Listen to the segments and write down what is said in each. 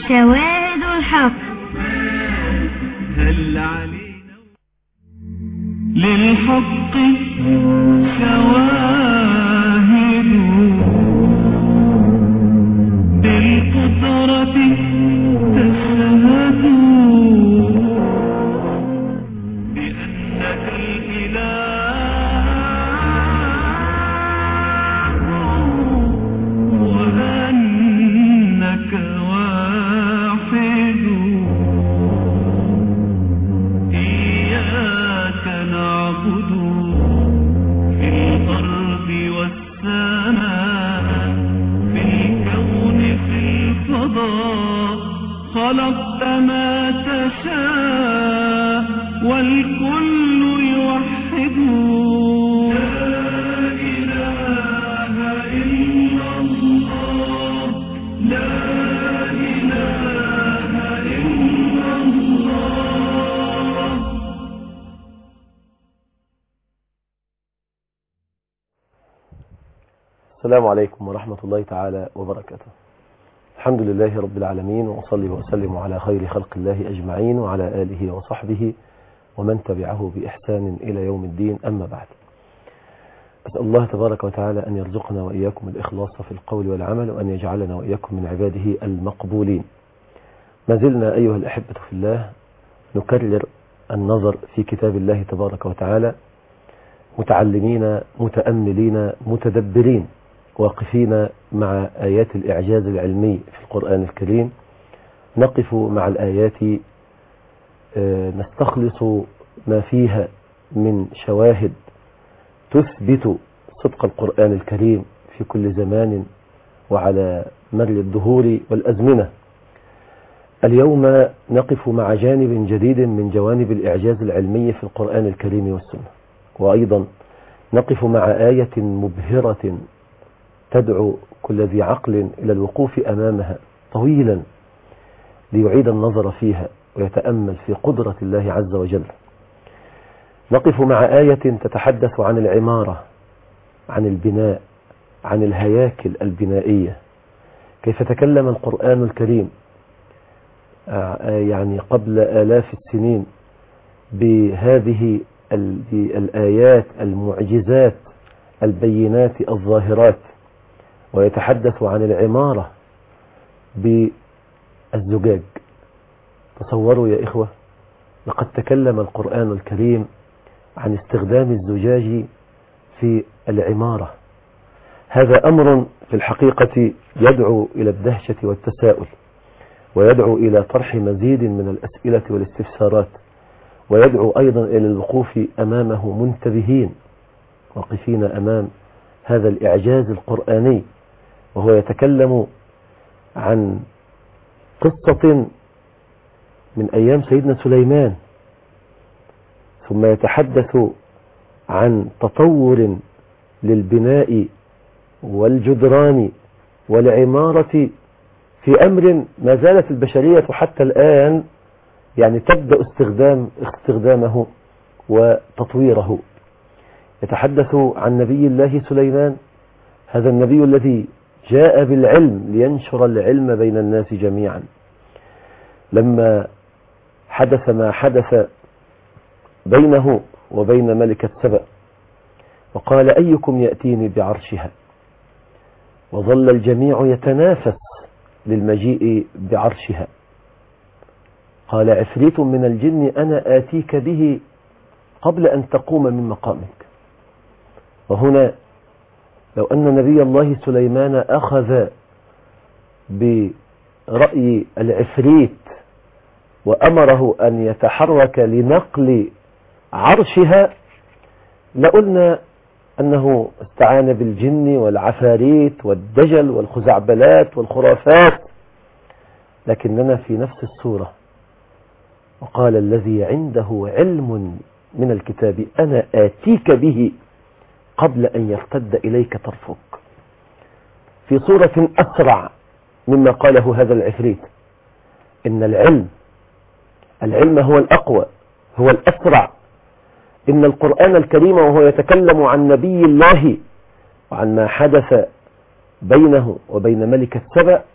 شواهد الحق هل علينا للحق شواهد بالقدرة تشهد بأنك الإله وأنك واحد إياك نعبد في الأرض والسماء في الكون في الفضاء خلقت ما تشاء والكل يوحد لا إله إلا الله لا إله إلا الله السلام عليكم ورحمة الله تعالى وبركاته الحمد لله رب العالمين وأصلي وأسلم على خير خلق الله أجمعين وعلى آله وصحبه ومن تبعه بإحسان إلى يوم الدين أما بعد أسأل الله تبارك وتعالى أن يرزقنا وإياكم الإخلاص في القول والعمل وأن يجعلنا وإياكم من عباده المقبولين ما زلنا أيها الأحبة في الله نكرر النظر في كتاب الله تبارك وتعالى متعلمين متأملين متدبرين واقفين مع آيات الإعجاز العلمي في القرآن الكريم نقف مع الآيات آه، نستخلص ما فيها من شواهد تثبت صدق القرآن الكريم في كل زمان وعلى مر الدهور والأزمنة اليوم نقف مع جانب جديد من جوانب الإعجاز العلمي في القرآن الكريم والسنة وأيضا نقف مع آية مبهرة تدعو كل ذي عقل إلى الوقوف أمامها طويلا ليعيد النظر فيها ويتأمل في قدرة الله عز وجل نقف مع آية تتحدث عن العمارة عن البناء عن الهياكل البنائية كيف تكلم القرآن الكريم آه، يعني قبل آلاف السنين بهذه ال- الآيات المعجزات البينات الظاهرات ويتحدث عن العمارة بالزجاج تصوروا يا إخوة لقد تكلم القرآن الكريم عن استخدام الزجاج في العمارة هذا أمر في الحقيقة يدعو إلى الدهشة والتساؤل ويدعو إلى طرح مزيد من الأسئلة والاستفسارات ويدعو أيضا إلى الوقوف أمامه منتبهين واقفين أمام هذا الإعجاز القرآني وهو يتكلم عن قصة من أيام سيدنا سليمان ثم يتحدث عن تطور للبناء والجدران والعمارة في أمر ما زالت البشرية حتى الآن يعني تبدأ استخدام استخدامه وتطويره يتحدث عن نبي الله سليمان هذا النبي الذي جاء بالعلم لينشر العلم بين الناس جميعا لما حدث ما حدث بينه وبين ملكة سبأ وقال أيكم يأتيني بعرشها وظل الجميع يتنافس للمجيء بعرشها قال عفريت من الجن أنا آتيك به قبل أن تقوم من مقامك وهنا لو أن نبي الله سليمان أخذ برأي العفريت وأمره أن يتحرك لنقل عرشها لقلنا أنه استعان بالجن والعفاريت والدجل والخزعبلات والخرافات لكننا في نفس السورة وقال الذي عنده علم من الكتاب أنا آتيك به قبل أن يرتد إليك طرفك في صورة أسرع مما قاله هذا العفريت إن العلم العلم هو الأقوى هو الأسرع إن القرآن الكريم وهو يتكلم عن نبي الله وعن ما حدث بينه وبين ملكة سبأ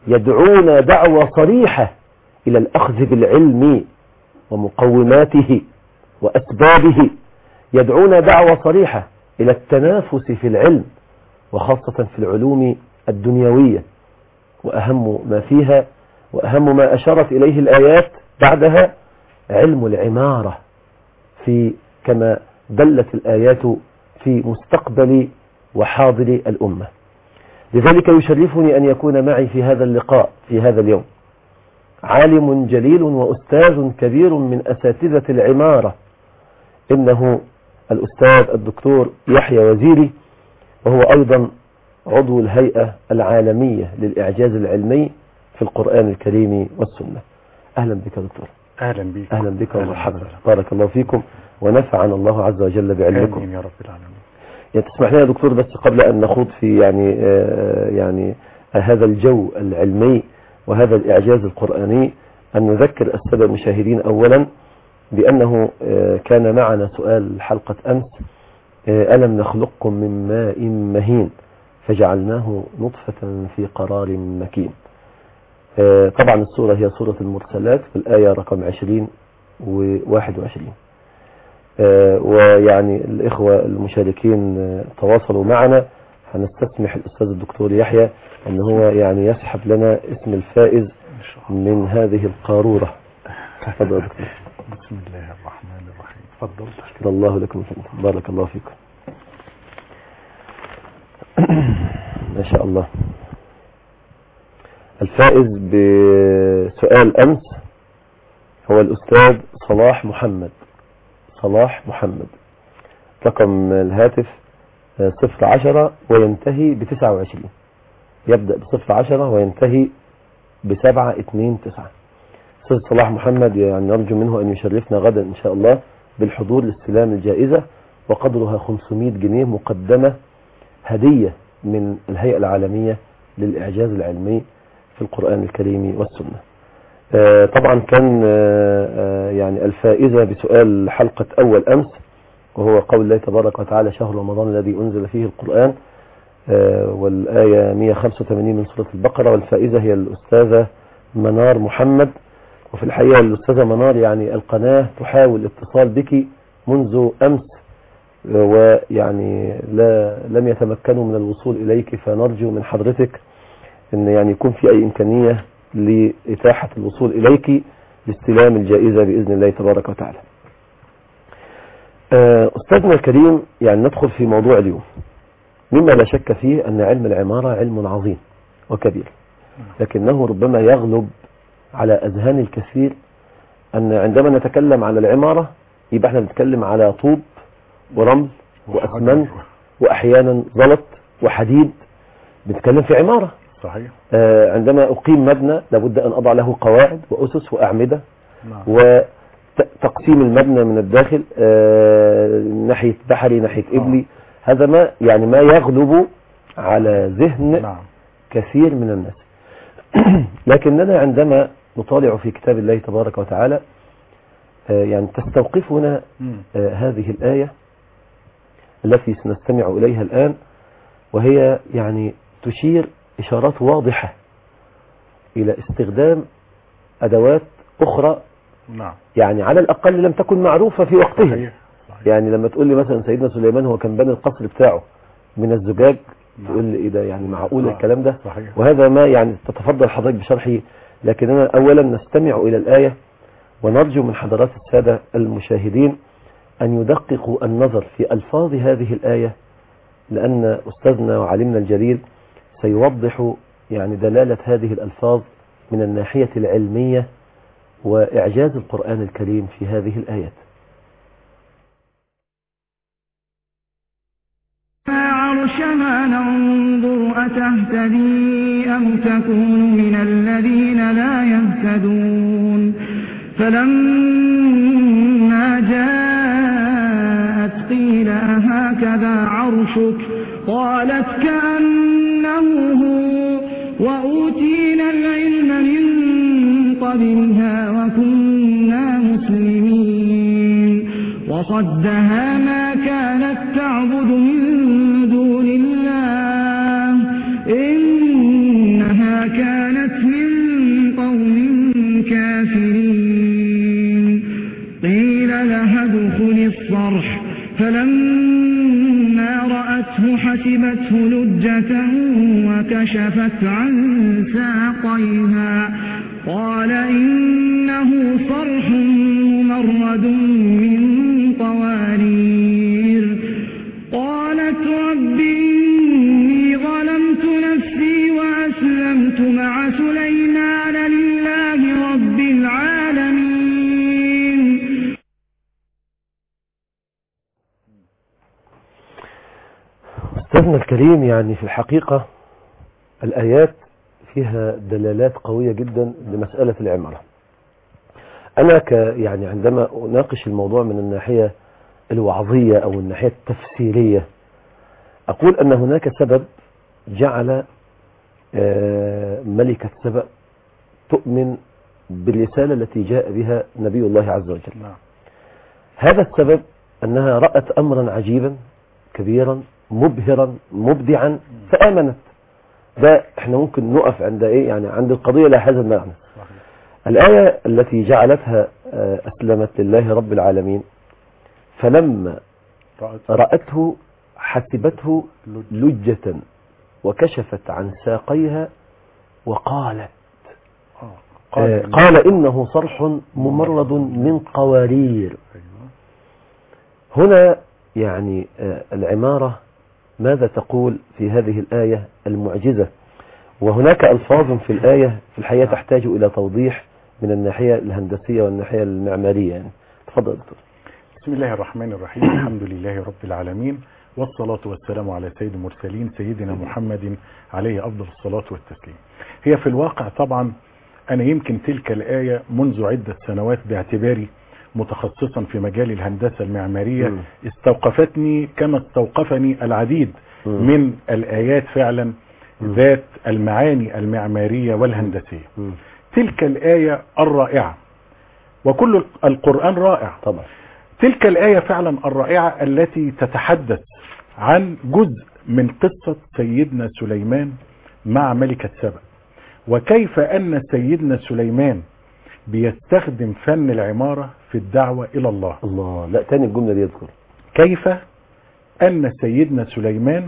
يدعون دعوة صريحة إلى الأخذ بالعلم ومقوماته وأسبابه يدعون دعوة صريحة إلى التنافس في العلم وخاصة في العلوم الدنيوية وأهم ما فيها وأهم ما أشارت إليه الآيات بعدها علم العمارة في كما دلت الآيات في مستقبل وحاضر الأمة لذلك يشرفني أن يكون معي في هذا اللقاء في هذا اليوم عالم جليل وأستاذ كبير من أساتذة العمارة إنه الأستاذ الدكتور يحيى وزيري وهو أيضا عضو الهيئة العالمية للإعجاز العلمي في القرآن الكريم والسنة أهلا بك دكتور اهلا بك أهلا بك أهلاً ومرحبا وسهلاً. بارك الله فيكم ونفعنا الله عز وجل بعلمكم امين يا رب العالمين يعني تسمح لنا يا دكتور بس قبل أن نخوض في يعني آه، يعني هذا الجو العلمي وهذا الإعجاز القرآني أن نذكر السادة المشاهدين أولا بأنه آه، كان معنا سؤال حلقة أمس آه، ألم نخلقكم من ماء مهين فجعلناه نطفة في قرار مكين آه، طبعا السورة هي سورة المرسلات في الآية رقم 20 و 21 آه، ويعني الإخوة المشاركين آه، تواصلوا معنا هنستسمح الأستاذ الدكتور يحيى أن هو يعني يسحب لنا اسم الفائز ان شاء الله من هذه القارورة تفضل يا دكتور بسم الله الرحمن الرحيم اتفضل شكر الله لكم فيكم بارك الله فيكم ما شاء الله الفائز بسؤال أمس هو الأستاذ صلاح محمد صلاح محمد رقم الهاتف آه، صفر عشرة وينتهي بتسعة وعشرين يبدأ بصفر عشرة وينتهي بسبعة اتنين تسعة أستاذ صلاح محمد يعني نرجو منه أن يشرفنا غدا إن شاء الله بالحضور لاستلام الجائزة وقدرها 500 جنيه مقدمة هدية من الهيئة العالمية للإعجاز العلمي في القرآن الكريم والسنة آه، طبعا كان آه، آه، يعني الفائزة بسؤال حلقة أول أمس وهو قول الله تبارك وتعالى شهر رمضان الذي أنزل فيه القرآن آه، والآية 185 من سورة البقرة والفائزة هي الأستاذة منار محمد وفي الحقيقة الأستاذة منار يعني القناة تحاول الاتصال بك منذ أمس آه، ويعني لا لم يتمكنوا من الوصول إليك فنرجو من حضرتك أن يعني يكون في أي إمكانية لإتاحة الوصول إليك لاستلام الجائزة بإذن الله تبارك وتعالى آه، أستاذنا الكريم يعني ندخل في موضوع اليوم مما لا شك فيه أن علم العمارة علم عظيم وكبير لكنه ربما يغلب على أذهان الكثير أن عندما نتكلم على العمارة يبقى احنا بنتكلم على طوب ورمل وأسمنت وأحيانا زلط وحديد بنتكلم في عمارة صحيح آه، عندما أقيم مبنى لابد أن أضع له قواعد وأسس وأعمدة نعم وتقسيم المبنى من الداخل آه، ناحية بحري ناحية آه. إبلي هذا ما يعني ما يغلب على ذهن نعم كثير من الناس لكننا عندما نطالع في كتاب الله تبارك وتعالى آه، يعني تستوقفنا مم. آه، هذه الآية التي سنستمع إليها الآن وهي يعني تشير إشارات واضحة إلى استخدام أدوات أخرى نعم يعني على الأقل لم تكن معروفة في وقتها صحيح صحيح يعني لما تقول لي مثلا سيدنا سليمان هو كان بنى القصر بتاعه من الزجاج نعم. تقول لي إيه ده يعني معقول آه. الكلام ده صحيح وهذا ما يعني تتفضل حضرتك بشرحه لكننا أولا نستمع إلى الآية ونرجو من حضرات السادة المشاهدين أن يدققوا النظر في ألفاظ هذه الآية لأن أستاذنا وعلمنا الجليل سيوضح يعني دلالة هذه الألفاظ من الناحية العلمية وإعجاز القرآن الكريم في هذه الآيات عرشها ننظر أتهتدي أم تكون من الذين لا يهتدون فلما جاءت قيل أهكذا عرشك قالت كأنه هو وأوتينا العلم من قبلها وكنا مسلمين وصدها ما كانت تعبد من دون الله إنها كانت صرح فلما رأته حسبته لجة وكشفت عن ساقيها قال إنه صرح ممرد من قوارير قالت رب إني ظلمت نفسي وأسلمت مع سليمان لله رب العالمين أستاذنا الكريم يعني في الحقيقة الآيات فيها دلالات قوية جدا لمسألة العمارة أنا ك يعني عندما أناقش الموضوع من الناحية الوعظية أو الناحية التفسيرية أقول أن هناك سبب جعل آه، ملكة سبأ تؤمن بالرسالة التي جاء بها نبي الله عز وجل نعم هذا السبب أنها رأت أمرا عجيبا كبيرا مبهرا مبدعا فآمنت ده احنا ممكن نقف عند ايه يعني عند القضية لها هذا المعنى صحيح الآية التي جعلتها آه، أسلمت لله رب العالمين فلما رأت رأته حسبته لج- لجة وكشفت عن ساقيها وقالت آه. آه، قال قال إنه صرح ممرد من قوارير أيوة. هنا يعني آه، العمارة ماذا تقول في هذه الآية المعجزة وهناك ألفاظ في الآية في الحقيقة تحتاج إلى توضيح من الناحية الهندسية والناحية المعمارية يعني تفضل دكتور بسم الله الرحمن الرحيم الحمد لله رب العالمين والصلاة والسلام على سيد المرسلين سيدنا محمد عليه أفضل الصلاة والتسليم هي في الواقع طبعا أنا يمكن تلك الآية منذ عدة سنوات باعتباري متخصصا في مجال الهندسة المعمارية مم. استوقفتني كما استوقفني العديد مم. من الآيات فعلا ذات المعاني المعمارية والهندسية مم. تلك الآية الرائعة وكل القرآن رائع طبعا تلك الآية فعلا الرائعة التي تتحدث عن جزء من قصة سيدنا سليمان مع ملكة سبأ وكيف أن سيدنا سليمان بيستخدم فن العمارة في الدعوة إلى الله الله لا تاني الجملة دي يذكر كيف أن سيدنا سليمان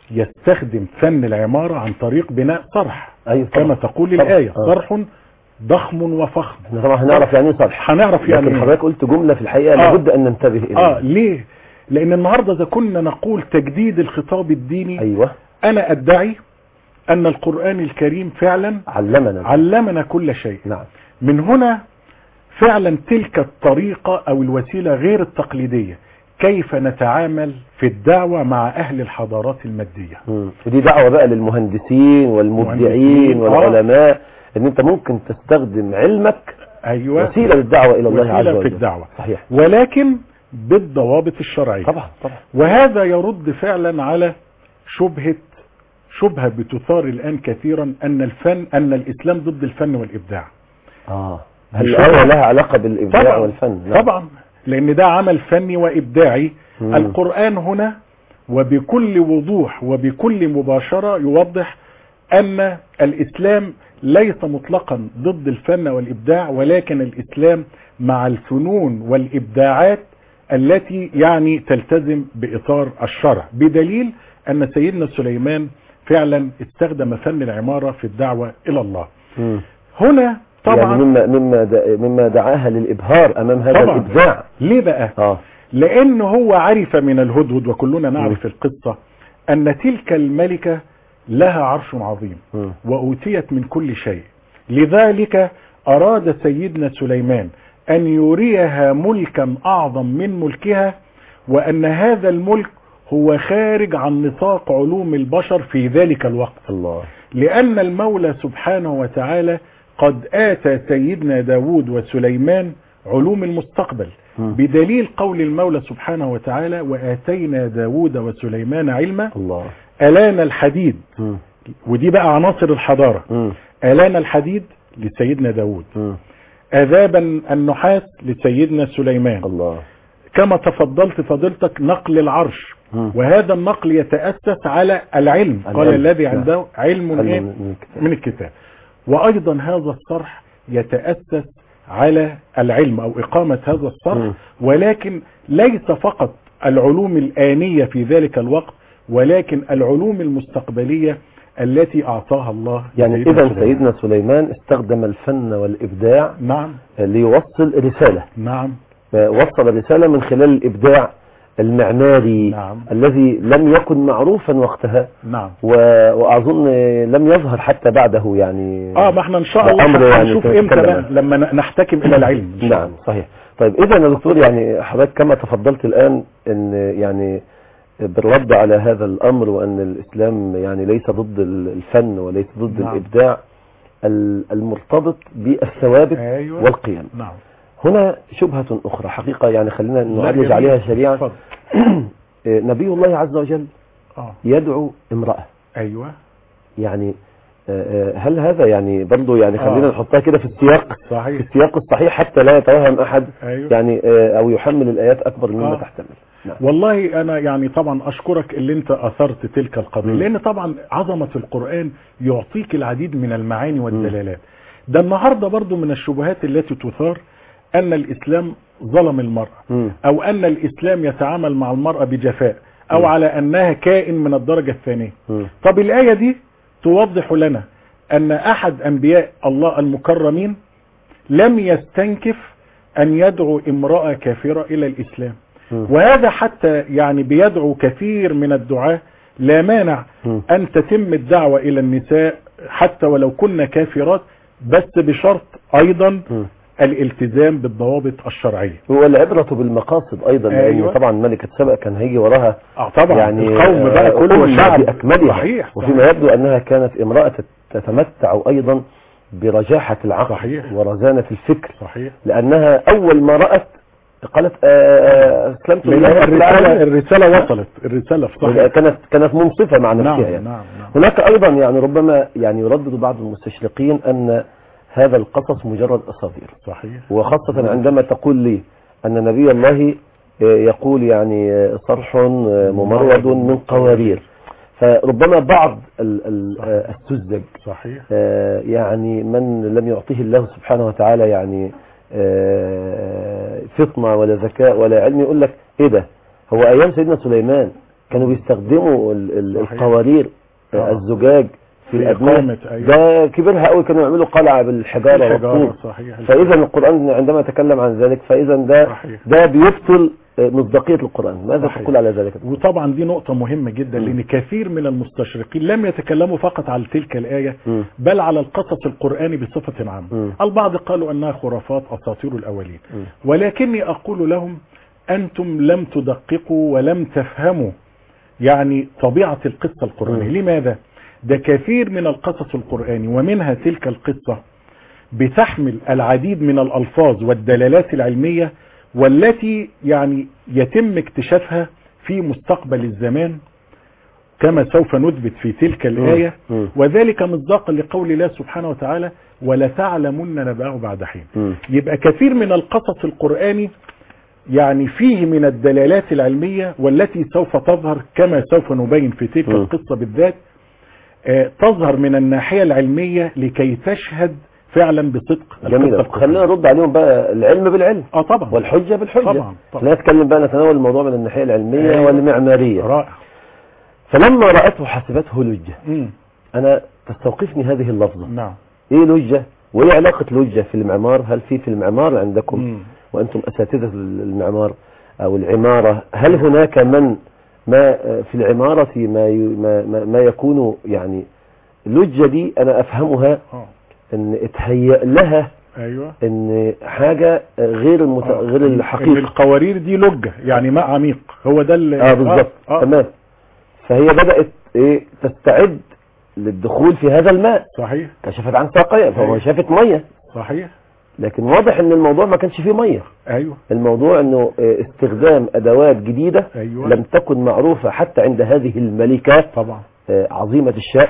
يستخدم فن العمارة عن طريق بناء صرح أيوة طبعا. كما تقول طبعا. الآية آه. صرح ضخم وفخم احنا طبعا هنعرف يعني ايه صرح هنعرف يعني لكن إيه. حضرتك قلت جملة في الحقيقة آه. لابد أن ننتبه إليها اه ليه لان النهاردة اذا كنا نقول تجديد الخطاب الديني أيوة انا ادعي ان القرآن الكريم فعلا علمنا علمنا كل شيء نعم من هنا فعلا تلك الطريقة او الوسيلة غير التقليدية كيف نتعامل في الدعوة مع اهل الحضارات المادية مم. ودي دعوة بقى للمهندسين والمبدعين مهندسين، آه. والعلماء ان انت ممكن تستخدم علمك ايوه وسيلة للدعوة الى الله عز وسيلة وجل في الدعوة صحيح ولكن بالضوابط الشرعية طبعا طبعا وهذا يرد فعلا على شبهة شبهة بتثار الآن كثيرا أن الفن أن الإسلام ضد الفن والإبداع اه مش الآية طبعا. لها علاقة بالإبداع طبعا والفن نعم. طبعا لأن ده عمل فني وإبداعي مم. القرآن هنا وبكل وضوح وبكل مباشرة يوضح أن الإسلام ليس مطلقا ضد الفن والإبداع ولكن الإسلام مع الفنون والإبداعات التي يعني تلتزم بإطار الشرع بدليل أن سيدنا سليمان فعلا استخدم فن العمارة في الدعوة إلى الله مم. هنا طبعا يعني مما مما د- مما دعاها للإبهار أمام هذا طبعا. الإبداع ليه بقى اه لأن هو عرف من الهدهد وكلنا نعرف القصة أن تلك الملكة لها عرش عظيم مم. وأوتيت من كل شيء لذلك أراد سيدنا سليمان أن يريها ملكا أعظم من ملكها وأن هذا الملك هو خارج عن نطاق علوم البشر في ذلك الوقت الله لأن المولى سبحانه وتعالى قد آتى سيدنا داود وسليمان علوم المستقبل مم. بدليل قول المولى سبحانه وتعالى وآتينا داود وسليمان علما الله ألان الحديد مم. ودي بقى عناصر الحضارة مم. ألان الحديد لسيدنا داود مم. أذابا النحاس لسيدنا سليمان الله كما تفضلت فضيلتك نقل العرش مم. وهذا النقل يتأسس على العلم قال العلم. الذي نعم. عنده علم علم إيه؟ من الكتاب. من الكتاب وأيضا هذا الصرح يتأسس على العلم او اقامة هذا مم. الصرح ولكن ليس فقط العلوم الآنية في ذلك الوقت ولكن العلوم المستقبلية التي اعطاها الله يعني لسيدنا إذا سليمان. سيدنا سليمان استخدم الفن والإبداع نعم ليوصل رسالة نعم وصل رسالة من خلال الإبداع المعماري نعم. الذي لم يكن معروفا وقتها نعم و- وأظن لم يظهر حتى بعده يعني اه ما احنا ان شاء ده الله أمر يعني هنشوف سنتكلم امتى بقى عنه. لما ن- نحتكم الى العلم إن شاء نعم الله. صحيح طيب إذا يا دكتور يعني حضرتك كما تفضلت الآن أن يعني بالرد على هذا الأمر وأن الإسلام يعني ليس ضد الفن وليس ضد نعم. الإبداع ال- المرتبط بالثوابت ايوه والقيم نعم هنا شبهة أخرى حقيقة يعني خلينا لا، نعرج جميل. عليها سريعا اتفضل. نبي الله عز وجل اه يدعو امرأة ايوه يعني آه، آه، هل هذا يعني برضه يعني خلينا آه. نحطها كده في السياق في صحيح السياق الصحيح حتى لا يتوهم أحد ايوه يعني آه، أو يحمل الآيات أكبر مما آه. تحتمل نعم والله انا يعني طبعا اشكرك اللي انت اثرت تلك القضيه مم. لان طبعا عظمه القران يعطيك العديد من المعاني والدلالات ده النهارده برضو من الشبهات التي تثار ان الاسلام ظلم المراه مم. او ان الاسلام يتعامل مع المراه بجفاء او مم. على انها كائن من الدرجه الثانيه مم. طب الآية دي توضح لنا أن أحد أنبياء الله المكرمين لم يستنكف أن يدعو امرأة كافرة إلى الإسلام مم. وهذا حتى يعني بيدعو كثير من الدعاة لا مانع مم. أن تتم الدعوة إلى النساء حتى ولو كنا كافرات بس بشرط أيضا مم. الالتزام بالضوابط الشرعية هو العبرة بالمقاصد أيضا لأن أيوة. طبعا ملكة سبأ كان هيجي وراها آه طبعا يعني القوم بقى آه، كله أمة والشعب بأكملها صحيح وفيما يبدو أنها كانت امرأة تتمتع أيضا برجاحة العقل صحيح. ورزانة الفكر صحيح لأنها أول ما رأت قالت آه، أسلمت لله لأن رب الرسالة العالمين الرسالة وصلت الرسالة في صحيح كانت كانت منصفة مع نعم نفسها يعني. نعم نعم هناك أيضا يعني ربما يعني يردد بعض المستشرقين أن هذا القصص مجرد أساطير صحيح وخاصة عندما تقول لي أن نبي الله يقول يعني صرح ممرد من قوارير فربما بعض ال- ال- السذج صحيح يعني من لم يعطيه الله سبحانه وتعالى يعني فطنة ولا ذكاء ولا علم يقول لك ايه ده هو ايام سيدنا سليمان كانوا بيستخدموا ال- ال- صحيح. القوارير آه. الزجاج في في الابناء إقامة، أيوة. ده كبرها قوي كانوا يعملوا قلعة بالحجارة الحجارة، والطوب صحيح فاذا القرآن عندما تكلم عن ذلك فاذا ده صحيح. ده بيبطل مصداقية القرآن ماذا صحيح. تقول على ذلك وطبعا دي نقطة مهمة جدا مم. لأن كثير من المستشرقين لم يتكلموا فقط على تلك الآية مم. بل على القصص القرآني بصفة عامة مم. البعض قالوا أنها خرافات أساطير الأولين مم. ولكني أقول لهم أنتم لم تدققوا ولم تفهموا يعني طبيعة القصة القرآنية مم. لماذا؟ ده كثير من القصص القرآني ومنها تلك القصة بتحمل العديد من الألفاظ والدلالات العلمية والتي يعني يتم اكتشافها في مستقبل الزمان كما سوف نثبت في تلك الآية مم. وذلك مصداقا لقول الله سبحانه وتعالى ولتعلمن نبأه بعد حين مم. يبقى كثير من القصص القرآني يعني فيه من الدلالات العلمية والتي سوف تظهر كما سوف نبين في تلك م. القصة بالذات آه، تظهر من الناحية العلمية لكي تشهد فعلا بصدق جميل القصة خلينا القرآنية. نرد عليهم بقى العلم بالعلم اه طبعا والحجة بالحجة طبعا طبعا خلينا نتكلم بقى نتناول الموضوع من الناحية العلمية أيوة. والمعمارية رائع فلما رأته حسبته لجة مم. أنا تستوقفني هذه اللفظة نعم إيه لجة وإيه علاقة لجة في المعمار هل في في المعمار عندكم مم. وأنتم أساتذة المعمار أو العمارة هل هناك من ما في العمارة ما ي- ما, ما, ما يكون يعني اللجة دي أنا أفهمها اه أن اتهيأ لها ايوه أن حاجة غير المت... آه. غير إن الحقيقة القوارير دي لجة يعني ماء عميق هو ده اللي اه بالظبط آه. آه. تمام فهي بدأت ايه تستعد للدخول في هذا الماء صحيح كشفت عن ساقية فهو أيوة. شافت مية صحيح لكن واضح ان الموضوع ما كانش فيه مية ايوه الموضوع انه اه، استخدام ادوات جديدة ايوه لم تكن معروفة حتى عند هذه الملكة طبعا اه، عظيمة الشأن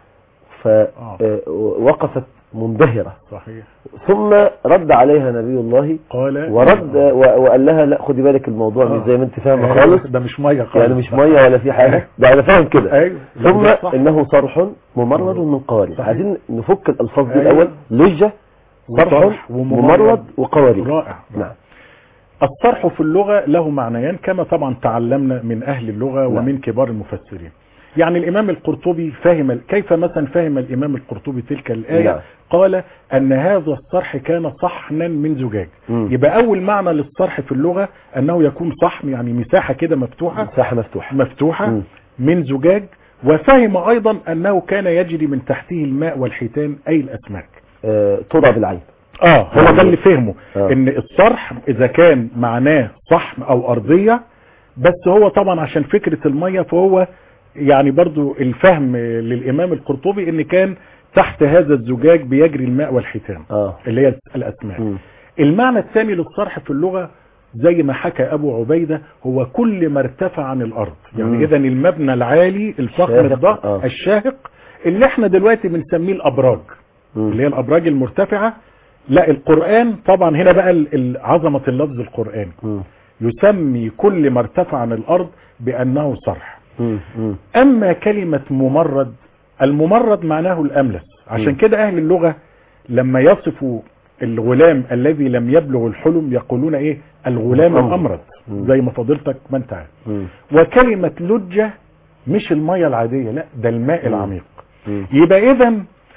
فوقفت منبهرة صحيح ثم رد عليها نبي الله قال ورد اه، و- وقال لها لا خدي بالك الموضوع مش آه. زي ما انت فاهمه أيوة. خالص ده مش ميه خالص يعني مش ميه ولا في حاجه ده انا فاهم كده ايوه لا، ثم ده صح. انه صرح ممرد من قوارير صحيح. عايزين نفك الالفاظ دي أيوة. الاول لجه صرح وممرد وقوارير رائع نعم الصرح في اللغة له معنيان كما طبعا تعلمنا من أهل اللغة نعم. ومن كبار المفسرين يعني الإمام القرطبي فهم كيف مثلا فهم الإمام القرطبي تلك الآية نعم. قال أن هذا الصرح كان صحنا من زجاج مم. يبقى أول معنى للصرح في اللغة أنه يكون صحن يعني مساحة كده مفتوحة مساحة مفتوحة مفتوحة مم. من زجاج وفهم أيضا أنه كان يجري من تحته الماء والحيتان أي الأسماك آه، ترى بالعين اه هو ده اللي فهمه آه. ان الصرح اذا كان معناه صحن او ارضية بس هو طبعا عشان فكرة المية فهو يعني برضو الفهم للامام القرطبي ان كان تحت هذا الزجاج بيجري الماء والحيتان اه اللي هي الاسماك مم. المعنى الثاني للصرح في اللغة زي ما حكى ابو عبيدة هو كل ما ارتفع عن الارض مم. يعني اذا المبنى العالي الفخم الشاهق، الضخم آه. الشاهق اللي احنا دلوقتي بنسميه الابراج مم. اللي هي الابراج المرتفعة لا القرآن طبعا هنا بقى ال- ال- عظمة اللفظ القرآني مم. يسمي كل ما ارتفع عن الارض بانه صرح مم. مم. اما كلمة ممرد الممرد معناه الاملس عشان مم. كده اهل اللغة لما يصفوا الغلام الذي لم يبلغ الحلم يقولون ايه الغلام أمرد. الامرد مم. زي ما فضيلتك ما انت عارف مم. وكلمة لجة مش المية العادية لا ده الماء مم. العميق مم. يبقى اذا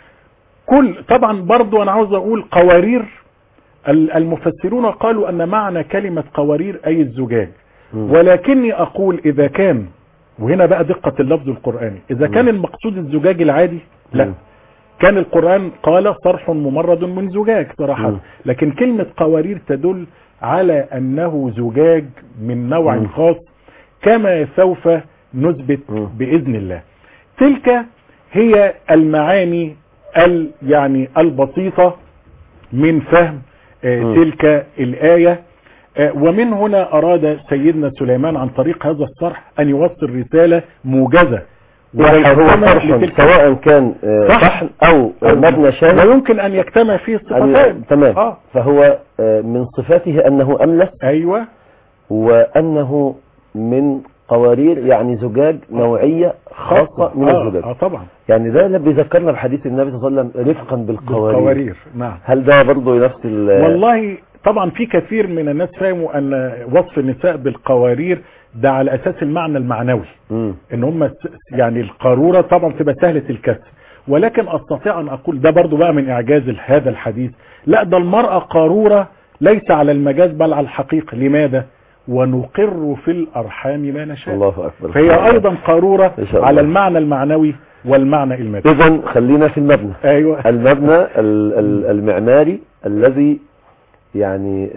كل طبعا برضو انا عاوز اقول قوارير ال- المفسرون قالوا ان معنى كلمة قوارير اي الزجاج مم. ولكني اقول اذا كان وهنا بقى دقة اللفظ القرآني اذا كان مم. المقصود الزجاج العادي لا مم. كان القرآن قال صرح ممرد من زجاج صراحة مم. لكن كلمة قوارير تدل على انه زجاج من نوع مم. خاص كما سوف نثبت مم. بإذن الله تلك هي المعاني ال يعني البسيطة من فهم آه، مم. تلك الآية آه، ومن هنا أراد سيدنا سليمان عن طريق هذا الصرح أن يوصل رسالة موجزة هو ويجتمع صرح لتلك- سواء كان آه، صح. صحن او آه، مبنى شاهق ويمكن أن يجتمع فيه الصفتان تمام آه. فهو آه، من صفاته انه املس أيوة وانه من قوارير يعني زجاج نوعية خاصة من آه. الزجاج آه طبعا يعني ده اللي بيذكرنا بحديث النبي صلى الله عليه وسلم رفقا بالقوارير القوارير نعم هل ده برضه نفس ال والله طبعا في كثير من الناس فهموا ان وصف النساء بالقوارير ده على اساس المعنى المعنوي مم. ان هم س- يعني القارورة طبعا تبقى سهلة الكسر ولكن استطيع ان اقول ده برضو بقى من اعجاز هذا الحديث لا ده المرأة قارورة ليس على المجاز بل على الحقيقة لماذا ونقر في الارحام ما نشاء الله اكبر فهي ايضا قارورة إن شاء الله. على المعنى المعنوي والمعنى المادي اذا خلينا في المبنى ايوه المبنى ال- ال- المعماري الذي يعني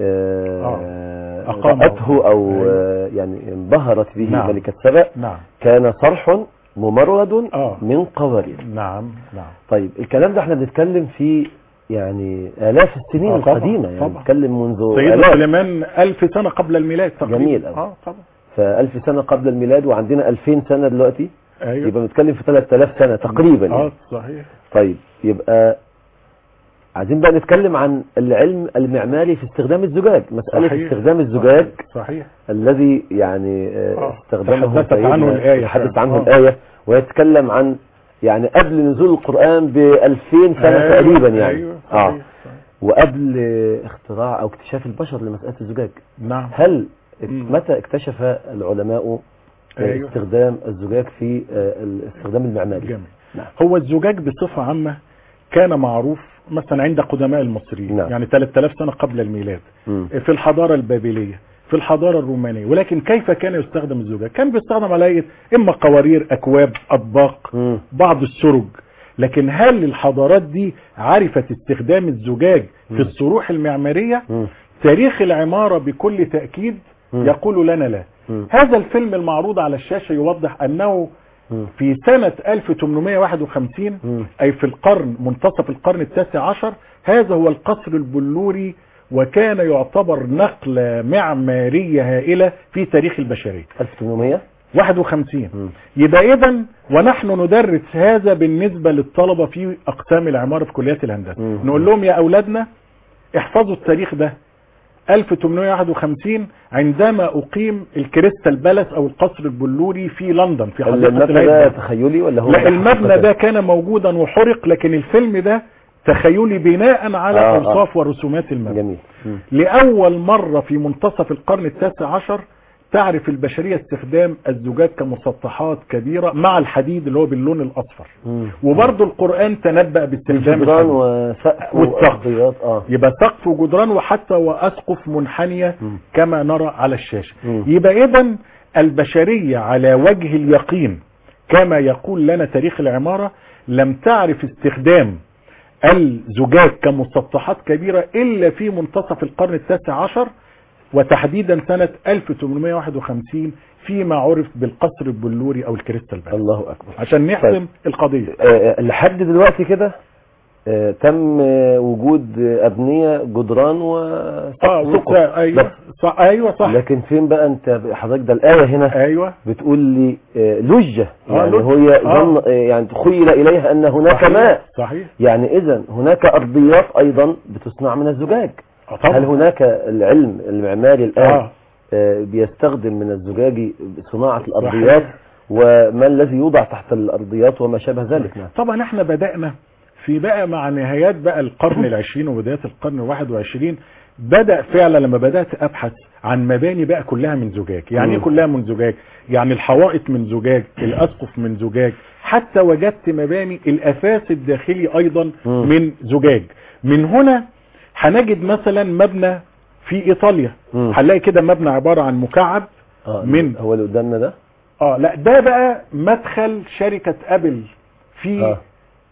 آه، أقامه. رأته او أيوة. آه، يعني انبهرت به نعم. ملكة سبأ نعم كان صرح ممرد آه. من قوارير نعم نعم طيب الكلام ده احنا بنتكلم في يعني آلاف السنين آه، طبعا، القديمة يعني طبعا. بنتكلم منذ سيدنا آلاف سليمان ألف سنة قبل الميلاد تقريبا جميل أوي. اه طبعا فألف سنة قبل الميلاد وعندنا ألفين سنة دلوقتي ايوه يبقى بنتكلم في 3000 سنة تقريبا يعني. اه صحيح طيب يبقى عايزين بقى نتكلم عن العلم المعماري في استخدام الزجاج مسألة صحيح. استخدام الزجاج صحيح الذي يعني آه، آه. استخدمه تحدثت عنه سيدنا- الآية تحدث فعلا. عنه آه. الآية ويتكلم عن يعني قبل نزول القرآن ب 2000 سنة أيوة، تقريبا يعني ايوه اه صحيح. صحيح. وقبل آه، اختراع او اكتشاف البشر لمسألة الزجاج نعم هل مم. متى اكتشف العلماء آه، أيوة. استخدام الزجاج في آه، الاستخدام المعماري جميل نعم. هو الزجاج بصفة عامة كان معروف مثلا عند قدماء المصريين نعم. يعني 3000 سنة قبل الميلاد مم. في الحضارة البابلية في الحضارة الرومانية ولكن كيف كان يستخدم الزجاج كان بيستخدم على إيه؟ إما قوارير أكواب أطباق مم. بعض السرج لكن هل الحضارات دي عرفت استخدام الزجاج مم. في الصروح المعمارية مم. تاريخ العمارة بكل تأكيد مم. يقول لنا لا مم. هذا الفيلم المعروض على الشاشة يوضح أنه مم. في سنة 1851 مم. أي في القرن منتصف القرن التاسع عشر هذا هو القصر البلوري وكان يعتبر نقلة معمارية هائلة في تاريخ البشرية 1800 51 مم. يبقى إذا ونحن ندرس هذا بالنسبة للطلبة في أقسام العمارة في كليات الهندسة مم. نقول لهم يا أولادنا احفظوا التاريخ ده 1851 عندما أقيم الكريستال بالاس أو القصر البلوري في لندن في حديقة المبنى ده الهيئة تخيلي ولا هو لا المبنى حقيقة؟ ده كان موجودا وحرق لكن الفيلم ده تخيلي بناء على آه، آه. اوصاف ورسومات المبنى جميل مم. لأول مرة في منتصف القرن التاسع عشر تعرف البشرية استخدام الزجاج كمسطحات كبيرة مع الحديد اللي هو باللون الأصفر مم. وبرضه القرآن تنبأ باستخدام جدران الحديد وسقف والسقف. وارضيات اه يبقى سقف وجدران وحتى وأسقف منحنية مم. كما نرى على الشاشة مم. يبقى إذا البشرية على وجه اليقين كما يقول لنا تاريخ العمارة لم تعرف استخدام الزجاج كمسطحات كبيرة إلا في منتصف القرن التاسع عشر وتحديدا سنة 1851 فيما عرف بالقصر البلوري أو الكريستال باث الله اكبر عشان نحسم طيب. القضية آه، لحد دلوقتي كده آه، تم آه، وجود آه، أبنية جدران اه وسقف وسا- ايوه بس. صح ايوه صح لكن فين بقى انت حضرتك ده الآية هنا ايوه بتقول لي آه، لجة آه، يعني لجة. هي آه. ظن آه، يعني خيل إليها أن هناك صحيح. ماء صحيح يعني إذا هناك أرضيات أيضا بتصنع من الزجاج آه طبعا هل هناك العلم المعماري الآن اه آه، بيستخدم من الزجاج صناعة الأرضيات صحيح. وما الذي يوضع تحت الأرضيات وما شابه ذلك نعم طبعا احنا بدأنا في بقى مع نهايات بقى القرن العشرين وبدايات القرن الواحد وعشرين بدأ فعلا لما بدأت أبحث عن مباني بقى كلها من زجاج يعني ايه مم. كلها من زجاج يعني الحوائط من زجاج الأسقف من زجاج حتى وجدت مباني الأساس الداخلي أيضا مم. من زجاج من هنا هنجد مثلا مبنى في إيطاليا مم. هنلاقي كده مبنى عبارة عن مكعب آه، من- هو اللي قدامنا ده اه لا ده بقى مدخل شركة ابل في آه.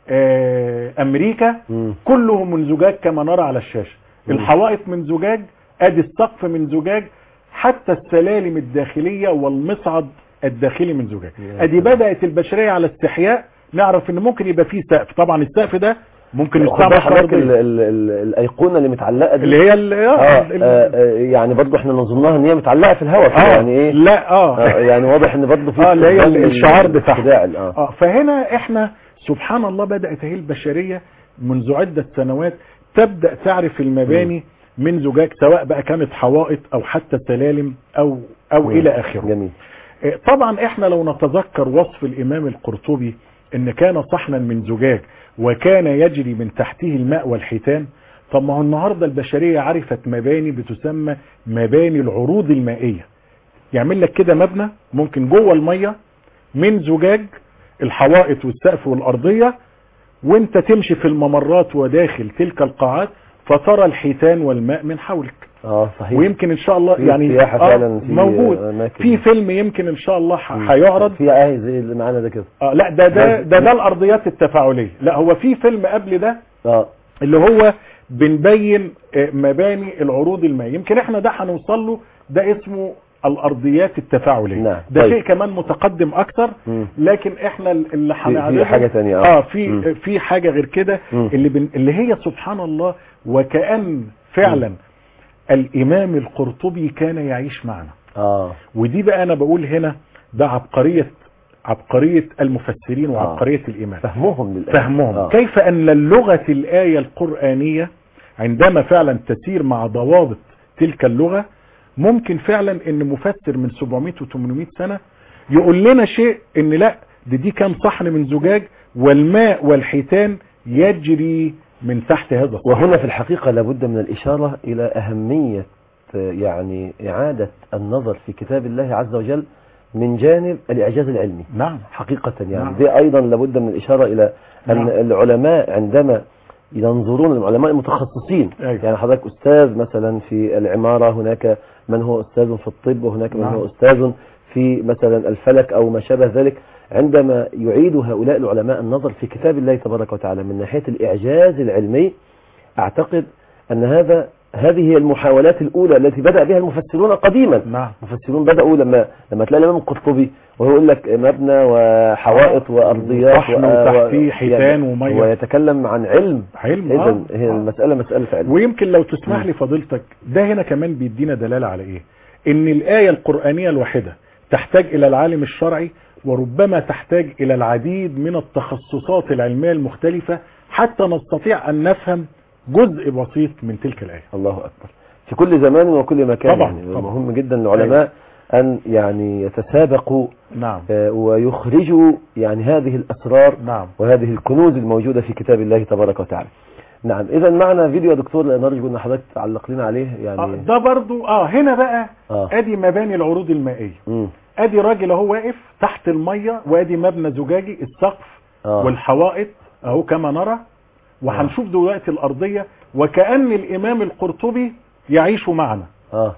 آه امريكا مم. كله من زجاج كما نرى على الشاشة مم. الحوائط من زجاج ادي السقف من زجاج حتى السلالم الداخلية والمصعد الداخلي من زجاج يا ادي سلام. بدأت البشرية على استحياء نعرف ان ممكن يبقى فيه سقف طبعا السقف ده ممكن خد يستعمل بالك حضرتك أرضية. ال- ال- ال- الايقونه اللي متعلقه دي اللي هي ال- آه آه ال- آه آه، يعني برضو احنا نظنها ان هي متعلقه في الهواء كده آه، يعني ايه لا اه, آه يعني واضح ان برضو في اه اللي هي استخدام الشعار لل- بتاعها الخداع ال- اه اه فهنا احنا سبحان الله بدأت هي البشرية منذ عدة سنوات تبدأ تعرف المباني من زجاج سواء بقى كانت حوائط او حتى سلالم او او مم. الى اخره جميل آه، طبعا احنا لو نتذكر وصف الامام القرطبي ان كان صحنا من زجاج وكان يجري من تحته الماء والحيتان طب ما هو النهارده البشريه عرفت مباني بتسمى مباني العروض المائيه يعمل لك كده مبنى ممكن جوه الميه من زجاج الحوائط والسقف والارضيه وانت تمشي في الممرات وداخل تلك القاعات فترى الحيتان والماء من حولك اه صحيح ويمكن ان شاء الله في يعني سياحة آه فعلا في موجود أماكن. في فيلم يمكن ان شاء الله ح- مم. هيعرض في ايه زي اللي معانا ده كده آه لا ده ده ده, ده الارضيات التفاعليه لا هو في فيلم قبل ده اه اللي هو بنبين آه، مباني العروض المائيه يمكن احنا ده هنوصل له ده اسمه الارضيات التفاعليه نعم. ده طيب. شيء كمان متقدم اكثر مم. لكن احنا اللي في هنعرضه حاجة تانية، آه. اه في مم. في حاجه غير كده مم. اللي بن اللي هي سبحان الله وكأن فعلا الامام القرطبي كان يعيش معنا اه ودي بقى انا بقول هنا ده عبقرية عبقرية المفسرين وعبقرية الإيمان فهمهم للآية فهمهم آه. كيف أن اللغة الآية القرآنية عندما فعلا تسير مع ضوابط تلك اللغة ممكن فعلا ان مفسر من 700 و 800 سنة يقول لنا شيء ان لا دي, دي كان صحن من زجاج والماء والحيتان يجري من تحت هذا الصحن وهنا في الحقيقة لابد من الإشارة إلى أهمية آه، يعني إعادة النظر في كتاب الله عز وجل من جانب الإعجاز العلمي نعم حقيقة يعني نعم. دي أيضا لابد من الإشارة إلى أن نعم. العلماء عندما ينظرون العلماء المتخصصين أيوة. يعني حضرتك أستاذ مثلا في العمارة هناك من هو أستاذ في الطب وهناك من نعم. هو أستاذ في مثلا الفلك أو ما شابه ذلك عندما يعيد هؤلاء العلماء النظر في كتاب الله تبارك وتعالى من ناحية الإعجاز العلمي أعتقد أن هذا هذه هي المحاولات الأولى التي بدأ بها المفسرون قديما نعم المفسرون بدأوا لما لما تلاقي الإمام القرطبي وهو يقول لك مبنى وحوائط وأرضيات وصحن و- وتحتيه و- حيتان يعني ومية. ويتكلم عن علم علم إذا آه. هي آه. المسألة مسألة علم ويمكن لو تسمح لي فضيلتك ده هنا كمان بيدينا دلالة على ايه ان الآية القرآنية الواحدة تحتاج الى العالم الشرعي وربما تحتاج الى العديد من التخصصات العلمية المختلفة حتى نستطيع ان نفهم جزء بسيط من تلك الآية الله أكبر في كل زمان وكل مكان طبعاً، يعني طبعاً. مهم جدا للعلماء أن يعني يتسابقوا نعم آه، ويخرجوا يعني هذه الأسرار نعم وهذه الكنوز الموجودة في كتاب الله تبارك وتعالى نعم اذا معنا فيديو يا دكتور نرجو ان حضرتك تعلق لنا عليه آه، يعني ده برضو اه هنا بقى اه ادي مباني العروض المائيه مم. ادي راجل اهو واقف تحت الميه وادي مبنى زجاجي السقف اه والحوائط اهو كما نرى وهنشوف دلوقتي الارضيه وكأن الامام القرطبي يعيش معنا اه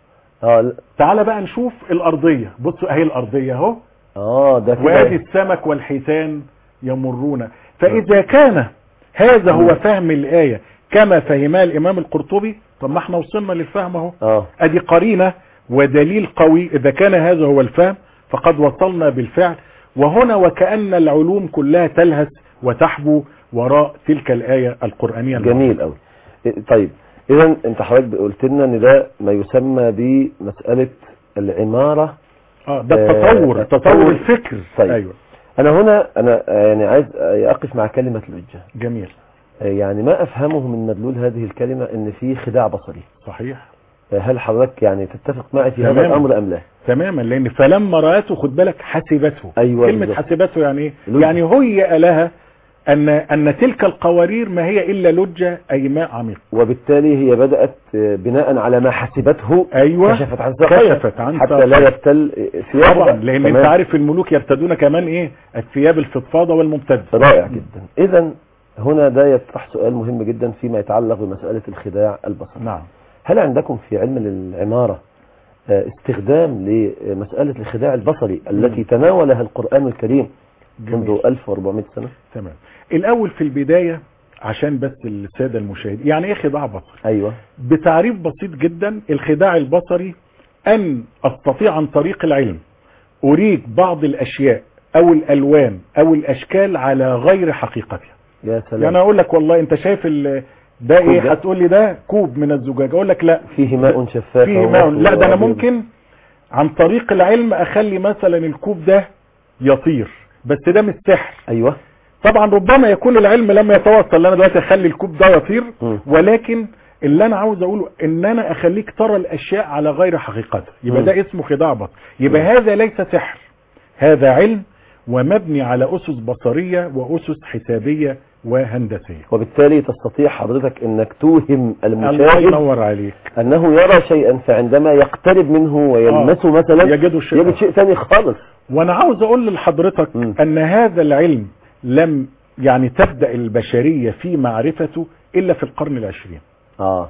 اه ل- تعال بقى نشوف الارضيه بصوا اهي الارضيه اهو اه ده وادي كده السمك والحيتان يمرون فاذا كان هذا هو فهم الايه كما فهمها الامام القرطبي طب ما احنا وصلنا للفهم اهو اه ادي قرينة ودليل قوي اذا كان هذا هو الفهم فقد وصلنا بالفعل وهنا وكأن العلوم كلها تلهث وتحبو وراء تلك الآية القرآنية جميل قوي طيب اذا انت حضرتك قلت لنا ان ده ما يسمى بمساله العماره اه ده آه، التطور التطور. تطور الفكر طيب. ايوه انا هنا انا آه، يعني عايز آه، اقف مع كلمه الوجه جميل آه، يعني ما افهمه من مدلول هذه الكلمه ان في خداع بصري صحيح آه، هل حضرتك يعني تتفق معي في هذا تماما. الامر ام لا تماما لان فلما رأته خد بالك حسبته أيوة كلمة بالظبط. حسبته يعني ايه لجة. يعني هيئ لها ان ان تلك القوارير ما هي الا لجة اي ماء عميق وبالتالي هي بدات آه، بناء على ما حسبته ايوه كشفت عن ساقيها كشفت عن حتى ساقيها. لا يبتل آه، ثيابها طبعا لان تمام. انت عارف الملوك يرتدون كمان ايه الثياب الفضفاضة والممتدة رائع جدا اذا هنا ده يطرح سؤال مهم جدا فيما يتعلق بمساله الخداع البصري نعم هل عندكم في علم العمارة آه، استخدام لمسألة الخداع البصري التي تناولها القرآن الكريم منذ جميل 1400 سنة تمام الاول في البداية عشان بس السادة المشاهدين يعني ايه خداع بصري أيوة بتعريف بسيط جدا الخداع البصري ان استطيع عن طريق العلم اريك بعض الاشياء او الالوان او الاشكال على غير حقيقتها يا سلام يعني اقول لك والله انت شايف ال- ده كوب ايه ده؟ هتقول لي ده كوب من الزجاج اقول لك لا فيه ماء شفاف فيه أو ماء لا ده انا أبيض. ممكن عن طريق العلم اخلي مثلا الكوب ده يطير بس ده مش سحر أيوة طبعا ربما يكون العلم لم يتوصل انا دلوقتي اخلي الكوب ده يطير مم. ولكن اللي انا عاوز اقوله ان انا اخليك ترى الاشياء على غير حقيقتها يبقى مم. ده اسمه خداع بصر يبقى هذا ليس سحر هذا علم ومبني على اسس بصرية واسس حسابية وهندسية وبالتالي تستطيع حضرتك أنك توهم الله المشاهد ينور عليك أنه يرى شيئا فعندما يقترب منه ويلمسه مثلا يجده الشيء يجد شيء ثاني خالص وانا عاوز اقول لحضرتك مم. ان هذا العلم لم يعني تبدأ البشرية في معرفته الا في القرن العشرين آه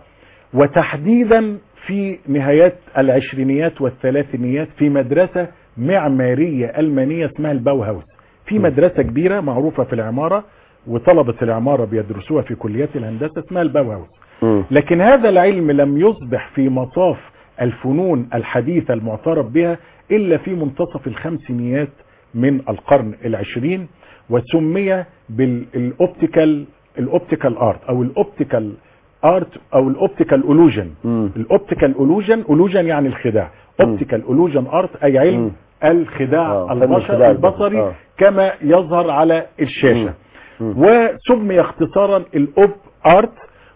وتحديدا في نهايات العشرينيات والثلاثينيات في مدرسة معمارية ألمانية اسمها الباو هاوس في م. مدرسة كبيرة معروفة في العمارة وطلبة العمارة بيدرسوها في كليات الهندسة اسمها الباو هاوس مم. لكن هذا العلم لم يصبح في مصاف الفنون الحديثة المعترف بها إلا في منتصف الخمسينيات من القرن العشرين وسمي بالاوبتيكال الاوبتيكال ارت او الاوبتيكال ارت او الاوبتيكال اولوجن مم. الاوبتيكال اولوجن اولوجن يعني الخداع مم. اوبتيكال اولوجن ارت اي علم مم. الخداع آه، فن البشر الخداع البصري. البصري آه. كما يظهر على الشاشة مم. وسمي اختصارا الاوب ارت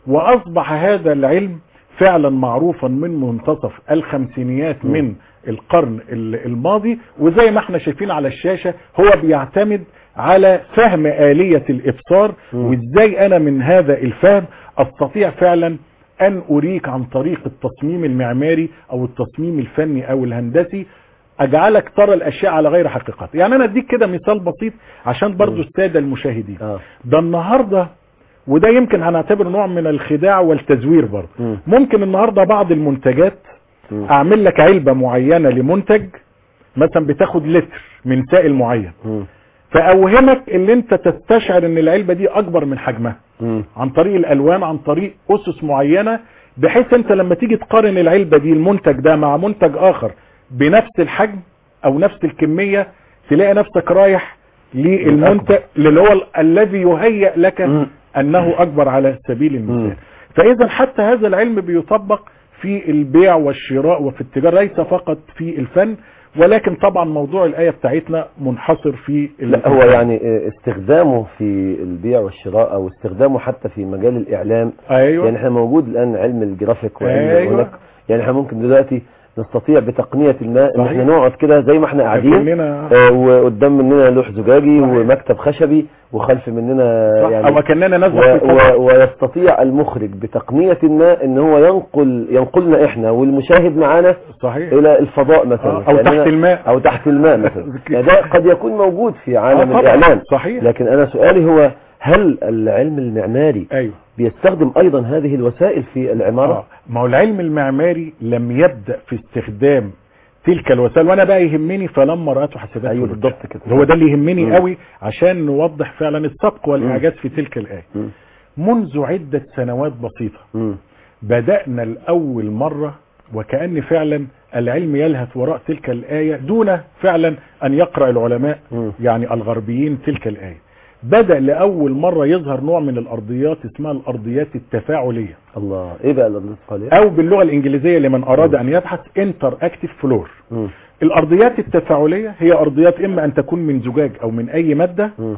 واصبح هذا العلم فعلا معروفا من منتصف الخمسينيات مم. من القرن ال- الماضي وزي ما احنا شايفين على الشاشة هو بيعتمد على فهم آلية الإبصار مم. وازاي انا من هذا الفهم استطيع فعلا ان اريك عن طريق التصميم المعماري او التصميم الفني او الهندسي اجعلك ترى الاشياء على غير حقيقتها يعني انا اديك كده مثال بسيط عشان برضو مم. السادة المشاهدين آه. ده النهاردة وده يمكن هنعتبره نوع من الخداع والتزوير برضه مم. ممكن النهاردة بعض المنتجات مم. اعمل لك علبة معينة لمنتج مثلا بتاخد لتر من سائل معين مم. فاوهمك ان انت تستشعر ان العلبة دي اكبر من حجمها مم. عن طريق الالوان عن طريق اسس معينة بحيث انت لما تيجي تقارن العلبة دي المنتج ده مع منتج اخر بنفس الحجم او نفس الكمية تلاقي نفسك رايح للمنتج اللي هو ال- الذي يهيأ لك مم. انه اكبر على سبيل مم. المثال فاذا حتى هذا العلم بيطبق في البيع والشراء وفي التجارة ليس فقط في الفن ولكن طبعا موضوع الآية بتاعتنا منحصر في ال- لا هو يعني آه، استخدامه في البيع والشراء او استخدامه حتى في مجال الاعلام ايوه يعني احنا موجود الان علم الجرافيك وعلم أيوة. هناك يعني احنا ممكن دلوقتي نستطيع بتقنية الماء ان صحيح. احنا نقعد كده زي ما احنا قاعدين كلنا آه، وقدام مننا لوح زجاجي صحيح. ومكتب خشبي وخلف مننا صح، يعني او كاننا و نزل في الفضاء. و ويستطيع المخرج بتقنية ما ان هو ينقل ينقلنا احنا والمشاهد معانا صحيح الى الفضاء مثلا آه، أو كأننا- تحت الماء. او تحت الماء مثلا يعني ده قد يكون موجود في عالم آه، طبعاً. الاعلام صحيح لكن انا سؤالي هو هل العلم المعماري ايوه بيستخدم ايضا هذه الوسائل في العمارة آه. ما هو العلم المعماري لم يبدأ في استخدام تلك الوسائل وانا بقى يهمني فلما رأته حسابات ايوه ولوجه. بالضبط كده هو ده اللي يهمني مم. قوي عشان نوضح فعلا السبق والاعجاز في تلك الآية مم. منذ عدة سنوات بسيطة مم. بدأنا الأول مرة وكأن فعلا العلم يلهث وراء تلك الآية دون فعلا أن يقرأ العلماء مم. يعني الغربيين تلك الآية بدأ لأول مرة يظهر نوع من الأرضيات اسمها الأرضيات التفاعلية الله ايه بقى اللطيفة ليه أو باللغة الإنجليزية لمن أراد أن يبحث Interactive Floor مم. الأرضيات التفاعلية هي أرضيات إما أن تكون من زجاج أو من أي مادة مم.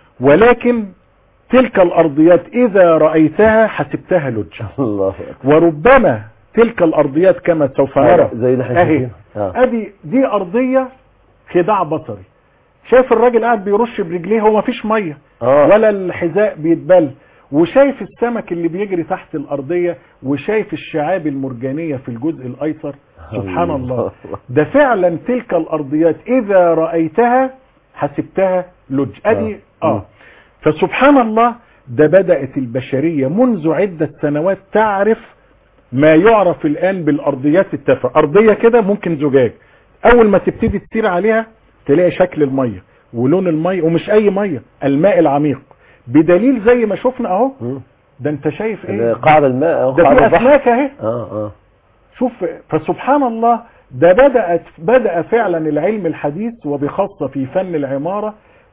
ولكن تلك الأرضيات إذا رأيتها حسبتها لجة الله أكبر. وربما تلك الأرضيات كما سوف نرى زي اللي احنا أهي شايفينها. آه. ادي دي ارضيه خداع بصري شايف الراجل قاعد بيرش برجليه هو مفيش ميه آه. ولا الحذاء بيتبل وشايف السمك اللي بيجري تحت الارضيه وشايف الشعاب المرجانيه في الجزء الايسر سبحان الله ده فعلا تلك الارضيات اذا رايتها حسبتها لج ادي آه. اه فسبحان الله ده بدات البشريه منذ عده سنوات تعرف ما يعرف الآن بالأرضيات التافهة أرضية كده ممكن زجاج أول ما تبتدي تسير عليها تلاقي شكل المية ولون المية ومش أي مية الماء العميق بدليل زي ما شفنا أهو مم. ده أنت شايف إيه قاعد الماء أو ده قاعد في البحر أسماك أهي اه اه شوف فسبحان الله ده بدأت بدأ فعلا العلم الحديث وبخاصة في فن العمارة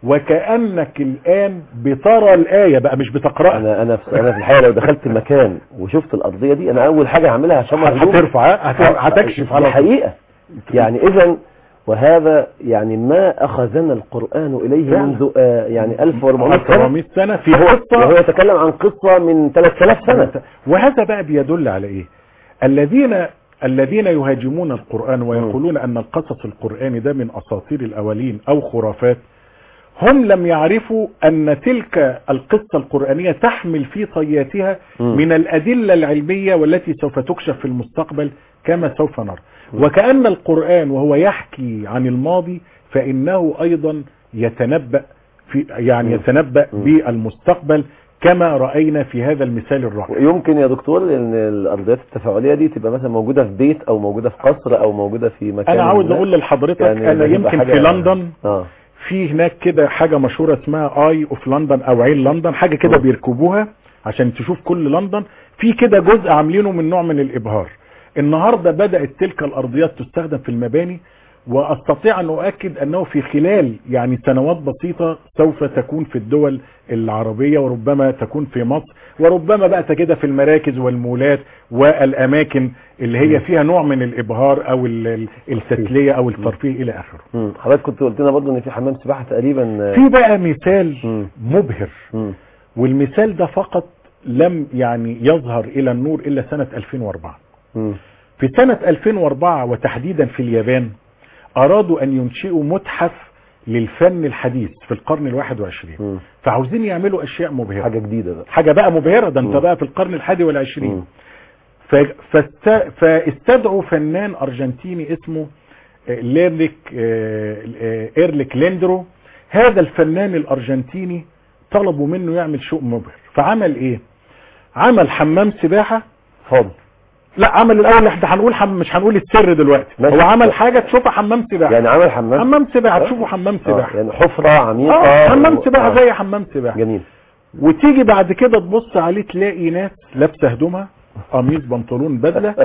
وكأنك الآن بترى الآية بقى مش بتقرأها انا انا في انا في الحقيقه لو دخلت المكان وشفت الارضيه دي انا اول حاجه هعملها هشمر هدومي. هترفع هت- هتكشف دي على طول. حقيقه يعني اذا وهذا يعني ما اخذنا القران اليه فعلا. منذ آه يعني 1400 سنه 1400 سنة في وهو قصة وهو يتكلم عن قصه من 3000 سنه وهذا بقى بيدل على ايه الذين الذين يهاجمون القرآن ويقولون ان القصص القرآني ده من اساطير الاولين او خرافات هم لم يعرفوا ان تلك القصة القرآنية تحمل في طياتها مم. من الادلة العلمية والتي سوف تكشف في المستقبل كما سوف نرى وكأن القرآن وهو يحكي عن الماضي فانه ايضا يتنبأ في يعني مم. يتنبأ مم. بالمستقبل كما رأينا في هذا المثال الرائع يمكن يا دكتور ان الارضيات التفاعليه دي تبقى مثلا موجوده في بيت او موجوده في قصر او موجوده في مكان انا عاوز ما. اقول لحضرتك يعني انا ده يبقى يمكن حاجة- في لندن اه في هناك كده حاجة مشهورة اسمها اي اوف لندن او عين لندن حاجة كده م. بيركبوها عشان تشوف كل لندن في كده جزء عاملينه من نوع من الابهار النهاردة بدأت تلك الارضيات تستخدم في المباني واستطيع ان اؤكد انه في خلال يعني سنوات بسيطة سوف تكون في الدول العربية وربما تكون في مصر وربما بقى تجدها في المراكز والمولات والاماكن اللي هي فيها نوع من الابهار او ال- ال- التسلية او الترفيه الى اخره مم. حضرتك كنت قلت لنا برضه ان في حمام سباحه تقريبا آه، في بقى مثال مم. مبهر مم. والمثال ده فقط لم يعني يظهر الى النور الا سنة 2004 مم. في سنة 2004 وتحديدا في اليابان ارادوا ان ينشئوا متحف للفن الحديث في القرن الواحد وعشرين مم. فعاوزين يعملوا اشياء مبهرة حاجه جديده بقى حاجة بقى مبهرة ده انت مم. بقى في القرن الحادي والعشرين مم. ف- فاست- فاستدعوا فنان ارجنتيني اسمه آه، ليرليك آه، آه، ايرليك ليندرو هذا الفنان الارجنتيني طلبوا منه يعمل شيء مبهر فعمل ايه عمل حمام سباحة فاضي لا عمل الاول احنا هنقول حم... مش هنقول السر دلوقتي ماشي. هو عمل حاجة تشوفها حمام سباحة يعني عمل حمام حمام سباحة آه. تشوفوا حمام آه. سباحة يعني حفره عميقه اه حمام و- سباحة آه. زي حمام سباحة جميل وتيجي بعد كده تبص عليه تلاقي ناس لابسه هدومها قميص بنطلون بدله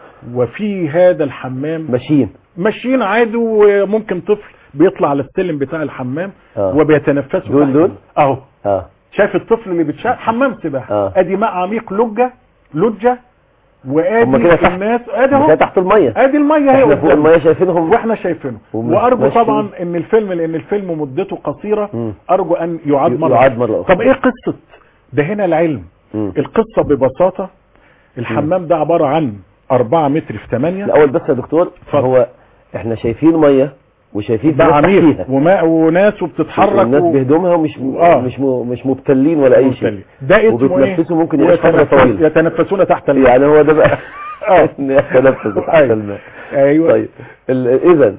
وفي هذا الحمام ماشيين ماشيين عادي وممكن طفل بيطلع على السلم بتاع الحمام آه. وبيتنفسوا دول تحت. دول؟ اهو اه شايف الطفل اللي بتشاف حمام سباحه آه. ادي ماء عميق لجه لجه هم كده وادي تحت. الناس ادي كده اهو تحت الميه ادي الميه هي احنا فوق قدامنا. الميه شايفينهم واحنا شايفينه وم- وارجو ماشيين. طبعا ان الفيلم لان الفيلم مدته قصيره مم. ارجو ان يعاد مره يعاد مرة أخرى. طب ايه قصه ده هنا العلم مم. القصة ببساطة الحمام ده عبارة عن 4 متر في 8 الاول بس يا دكتور اتفضل. هو احنا شايفين ميه وشايفين ده ناس عميق تحتيها. وماء وناس وبتتحرك والناس و- بهدومها ومش م... آه. مش م... مش مبتلين ولا اي شيء مبتلي. ده اسمه ايه وبيتنفسوا ممكن يعيش فتره ويتنفس- طويله يتنفسون تحت الماء يعني هو ده بقى آه. إن يتنفس تحت أيوة. الماء ايوه طيب اذا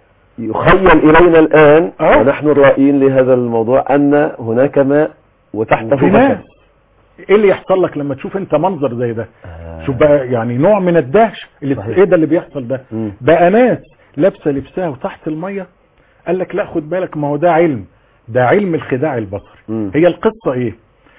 يخيل الينا الان آه. ونحن الرائين لهذا الموضوع ان هناك ماء وتحته وفي بشر ناس ايه اللي يحصل لك لما تشوف انت منظر زي ده آه. شوف بقى يعني نوع من الدهش اللي صحيح. ايه ده اللي بيحصل ده مم. بقى ناس لابسه لبسها وتحت الميه قال لك لا خد بالك ما هو ده علم ده علم الخداع البصري مم. هي القصه ايه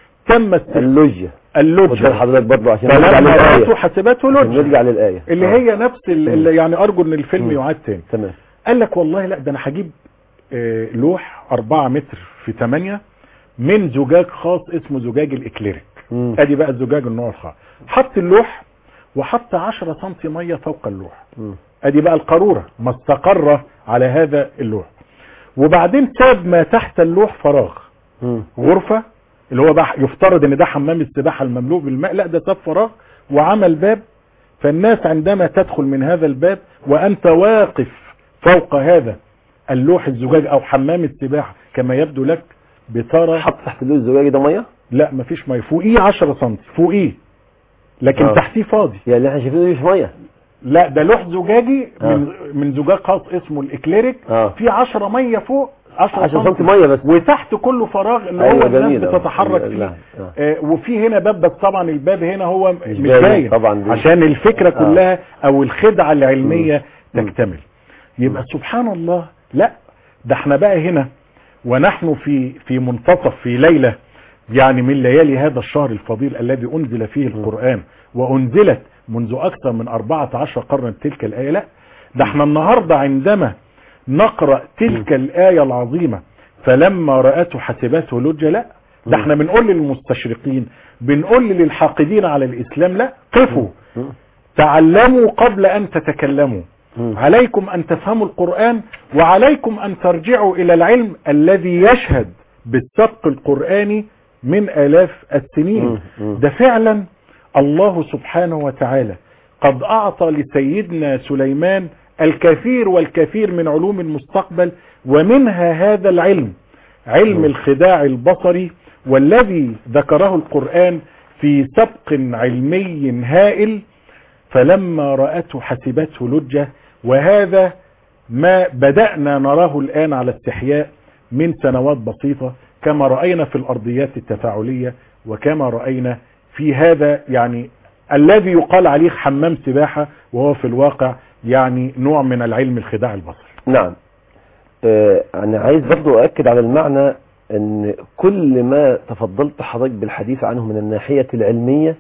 تم است- اللوجيا خد بال اللوجيا حضرتك برضه عشان نرجع فلما رأته للآية حسبته عشان لوجيا نرجع للآية اللي آه. هي نفس ال- اللي يعني ارجو ان الفيلم مم. يعاد تاني تمام قال لك والله لا ده انا هجيب آه، لوح 4 متر في 8 من زجاج خاص اسمه زجاج الاكليريك مم. ادي بقى الزجاج النوع الخاص حط اللوح وحط 10 سم ميه فوق اللوح مم. ادي بقى القارورة ما استقر على هذا اللوح وبعدين ساب ما تحت اللوح فراغ مم. غرفة اللي هو بقى يفترض ان ده حمام السباحة المملوء بالماء لا ده ساب فراغ وعمل باب فالناس عندما تدخل من هذا الباب وانت واقف فوق هذا اللوح الزجاج او حمام السباحة كما يبدو لك بترى حط تحت اللوز الزجاجي ده ميه لا مفيش ميه فوقيه 10 سم فوقيه لكن آه. تحتيه فاضي يعني اللي احنا شايفينه دي مش ميه لا ده لوح زجاجي آه. من من زجاج خاص اسمه الاكليريك اه في 10 ميه فوق 10 10 سم ميه بس وتحت كله فراغ اللي أيوة هو الناس جميل. آه. بتتحرك لا، فيه لا. آه. آه وفي هنا باب بس طبعا الباب هنا هو مش, مش باين باين طبعا دي. عشان الفكرة كلها او الخدعة العلمية مم. تكتمل يبقى سبحان الله لا ده احنا بقى هنا ونحن في في منتصف في ليلة يعني من ليالي هذا الشهر الفضيل الذي انزل فيه القرآن وانزلت منذ اكثر من 14 قرن تلك الآية لا ده احنا النهاردة عندما نقرأ تلك الآية العظيمة فلما رأته حسبته لجة لا ده مم. احنا بنقول للمستشرقين بنقول للحاقدين على الإسلام لا قفوا مم. تعلموا قبل أن تتكلموا مم. عليكم أن تفهموا القرآن وعليكم أن ترجعوا إلى العلم الذي يشهد بالسبق القرآني من آلاف السنين مم. مم. ده فعلا الله سبحانه وتعالى قد أعطى لسيدنا سليمان الكثير والكثير من علوم المستقبل ومنها هذا العلم علم مم. الخداع البصري والذي ذكره القرآن في سبق علمي هائل فلما رأته حسبته لجة وهذا ما بدأنا نراه الآن على استحياء من سنوات بسيطة كما رأينا في الأرضيات التفاعلية وكما رأينا في هذا يعني الذي يقال عليه حمام سباحة وهو في الواقع يعني نوع من العلم الخداع البصري نعم آه، انا عايز برضو اؤكد على المعنى ان كل ما تفضلت حضرتك بالحديث عنه من الناحية العلمية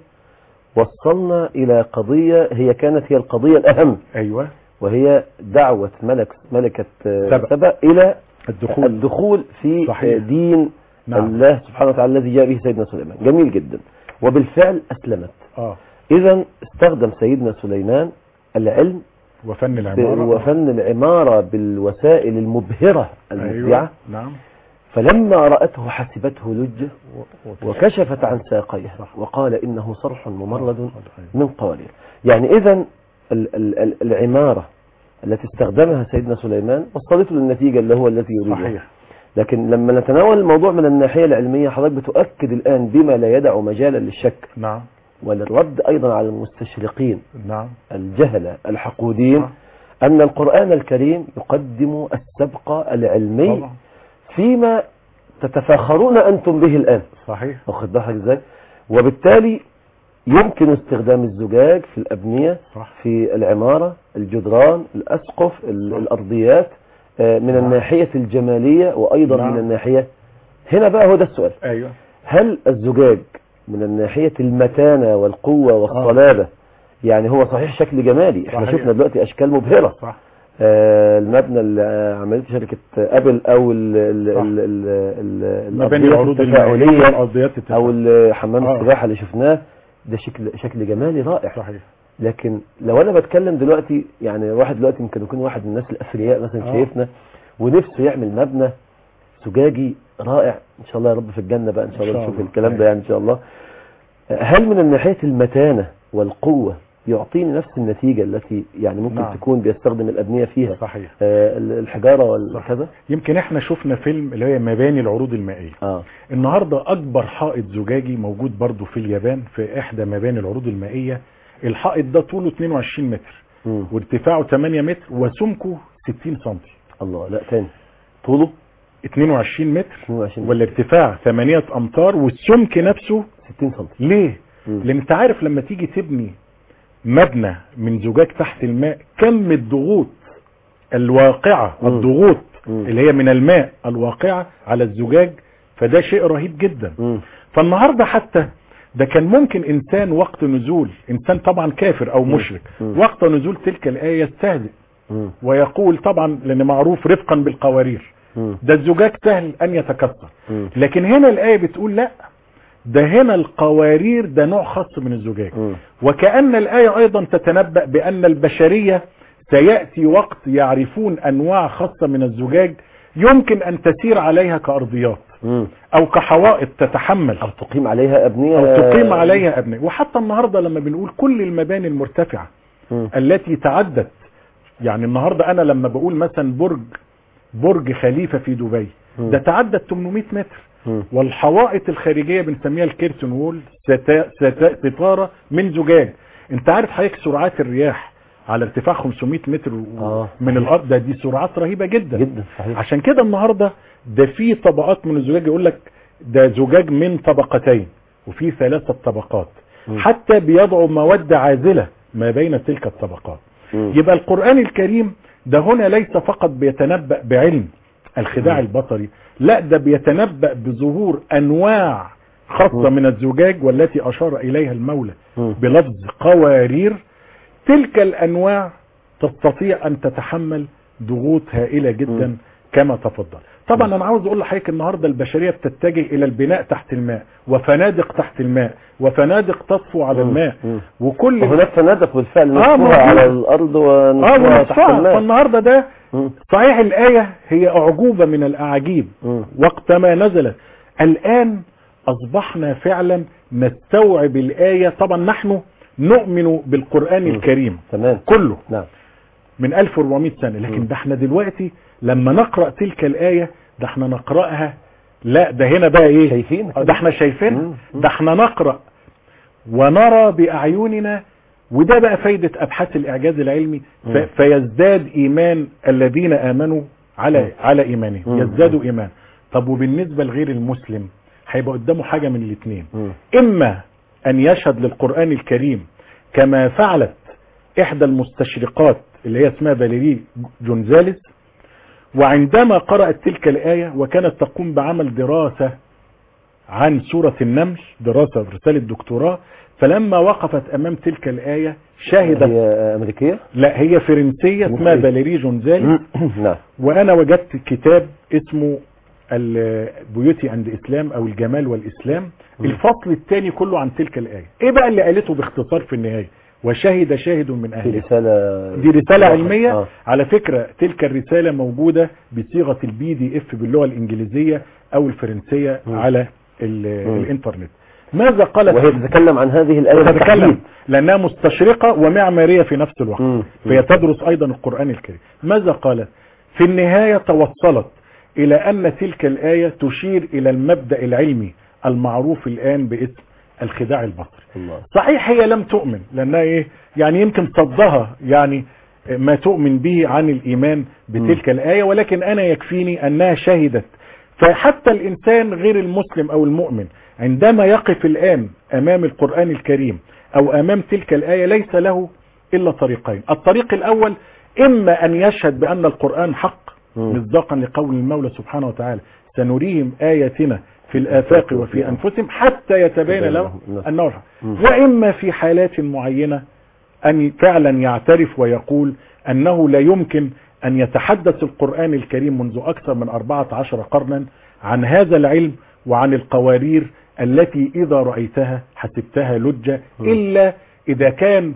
وصلنا الى قضية هي كانت هي القضية الاهم أيوة وهي دعوة ملك ملكة آه، سبأ. سبأ الى الدخول الدخول في صحيح. آه، دين نعم. الله سبحانه وتعالى الذي جاء به سيدنا سليمان جميل جدا وبالفعل اسلمت آه اذا استخدم سيدنا سليمان العلم وفن العمارة وفن العمارة بالوسائل المبهرة المبدعة أيوة نعم فلما رأته حسبته لجة و- وكشفت عن ساقيها صح. وقال إنه صرح ممرد أيوة. من قوارير يعني إذا ال- ال- ال- العمارة التي استخدمها سيدنا سليمان وصلته للنتيجة اللي هو الذي يريدها صحيح لكن لما نتناول الموضوع من الناحية العلمية حضرتك بتؤكد الآن بما لا يدع مجالا للشك نعم وللرد أيضا على المستشرقين نعم الجهلة الحقودين صح. أن القرآن الكريم يقدم السبق العلمي طبعا فيما تتفاخرون أنتم به الآن صحيح واخد بالك ازاي وبالتالي يمكن استخدام الزجاج في الأبنية صح في العمارة الجدران الأسقف ال- صح. الأرضيات آه، من نعم. الناحية الجمالية وأيضا نعم. من الناحية هنا بقى هو ده السؤال ايوه هل الزجاج من الناحية المتانة والقوة والصلابة يعني هو صحيح شكل جمالي احنا صحيح. شفنا دلوقتي أشكال مبهرة صح آه، المبنى اللي آه، عملته شركة أبل أو ال ال صح. ال ال ال مباني الأرضيات العروض المائية التفاعلية والارضيات أو التفاعلية ال- حمام آه. السباحة اللي شفناه ده شكل شكل جمالي رائع صحيح لكن لو أنا بتكلم دلوقتي يعني واحد دلوقتي يمكن يكون واحد من الناس الأثرياء مثلا آه. شايفنا ونفسه يعمل مبنى زجاجي رائع إن شاء الله يا رب في الجنة بقى إن شاء إن الله شاء نشوف الله. الكلام ده يعني إن شاء الله هل من الناحية المتانة والقوة يعطيني نفس النتيجة التي يعني ممكن نعم. تكون بيستخدم الأبنية فيها صحيح آه، الحجارة والكذا يمكن احنا شفنا فيلم اللي هي مباني العروض المائية اه النهاردة اكبر حائط زجاجي موجود برضو في اليابان في احدى مباني العروض المائية الحائط ده طوله 22 متر مم. وارتفاعه 8 متر وسمكه 60 سنتي الله لا تاني طوله 22 متر 22 والارتفاع 8 امتار والسمك نفسه 60 سم ليه مم. لان انت عارف لما تيجي تبني مبنى من زجاج تحت الماء كم الضغوط الواقعة مم. الضغوط مم. اللي هي من الماء الواقعة على الزجاج فده شيء رهيب جدا مم. فالنهاردة حتى ده كان ممكن انسان وقت نزول انسان طبعا كافر او مشرك مم. وقت نزول تلك الايه يستهزئ مم. ويقول طبعا لان معروف رفقا بالقوارير مم. ده الزجاج سهل ان يتكسر مم. لكن هنا الايه بتقول لا ده هنا القوارير ده نوع خاص من الزجاج مم. وكأن الآية أيضا تتنبأ بأن البشرية سيأتي وقت يعرفون أنواع خاصة من الزجاج يمكن أن تسير عليها كأرضيات مم. أو كحوائط تتحمل أو تقيم عليها أبنية أو تقيم عليها أبناء وحتى النهاردة لما بنقول كل المباني المرتفعة مم. التي تعدت يعني النهاردة أنا لما بقول مثلا برج برج خليفة في دبي مم. ده تعدت 800 متر مم. والحوائط الخارجية بنسميها الكيرتون وول ستا- ستا- ستارة من زجاج انت عارف حضرتك سرعات الرياح على ارتفاع 500 متر و- آه. من الارض ده دي سرعات رهيبة جدا جدا صحيح عشان كده النهاردة ده في طبقات من الزجاج يقول لك ده زجاج من طبقتين وفي ثلاثة طبقات مم. حتى بيضعوا مواد عازلة ما بين تلك الطبقات مم. يبقى القرآن الكريم ده هنا ليس فقط بيتنبأ بعلم الخداع مم. البصري لا ده بيتنبأ بظهور أنواع خاصة مم. من الزجاج والتي أشار إليها المولى مم. بلفظ قوارير تلك الأنواع تستطيع أن تتحمل ضغوط هائلة جدا مم. كما تفضل طبعا أنا عاوز أقول لحضرتك النهاردة البشرية بتتجه إلى البناء تحت الماء وفنادق تحت الماء وفنادق تطفو على مم. الماء مم. وكل وهناك فنادق بالفعل آه، نصفها موجود. على الأرض اه ونصفها تحت ونصفها الماء فالنهارده ده مم. صحيح الآية هي أعجوبة من الأعاجيب مم. وقت ما نزلت الآن أصبحنا فعلا نستوعب الآية طبعا نحن نؤمن بالقرآن مم. الكريم تمام كله نعم من 1400 سنة لكن مم. ده احنا دلوقتي لما نقرأ تلك الآية ده احنا نقرأها لا ده هنا بقى ايه شايفين ده احنا شايفين مم. مم. ده احنا نقرأ ونرى بأعيننا وده بقى فايدة أبحاث الإعجاز العلمي ف- مم. فيزداد إيمان الذين آمنوا على مم. على إيمانهم مم. يزدادوا إيمان طب وبالنسبة لغير المسلم هيبقى قدامه حاجة من الاثنين مم. إما أن يشهد للقرآن الكريم كما فعلت إحدى المستشرقات اللي هي اسمها فاليري جونزاليس وعندما قرأت تلك الآية وكانت تقوم بعمل دراسة عن سورة النمل دراسة رسالة دكتوراه فلما وقفت أمام تلك الآية شهدت هي أمريكية لا هي فرنسية اسمها فرنسية. فاليري جونزاليس نعم وانا وجدت كتاب اسمه البيوتي اند اسلام او الجمال والاسلام مم. الفصل الثاني كله عن تلك الايه ايه بقى اللي قالته باختصار في النهايه وشهد شاهد من في اهلها رسالة دي رسالة علمية آه. على فكرة تلك الرسالة موجودة بصيغة البي دي اف باللغة الانجليزية او الفرنسية مم. على ال- مم. الانترنت ماذا قالت وهي تتكلم عن هذه الآية تتكلم بالتحديد. لانها مستشرقة ومعمارية في نفس الوقت مم. فهي تدرس ايضا القرآن الكريم ماذا قالت في النهاية توصلت الى ان تلك الآية تشير الى المبدأ العلمي المعروف الان باسم الخداع البصري الله صحيح هي لم تؤمن لانها ايه يعني يمكن صدها يعني ما تؤمن به عن الايمان بتلك الايه ولكن انا يكفيني انها شهدت فحتى الانسان غير المسلم او المؤمن عندما يقف الان امام القران الكريم او امام تلك الايه ليس له الا طريقين الطريق الاول اما ان يشهد بان القران حق مم. مصداقا لقول المولى سبحانه وتعالى سنريهم اياتنا في الافاق وفي انفسهم حتى يتبين لهم انه الحق مم. واما في حالات معينة ان فعلا يعترف ويقول انه لا يمكن ان يتحدث القرآن الكريم منذ اكثر من 14 قرنا عن هذا العلم وعن القوارير التي اذا رأيتها حسبتها لجة مم. الا اذا كان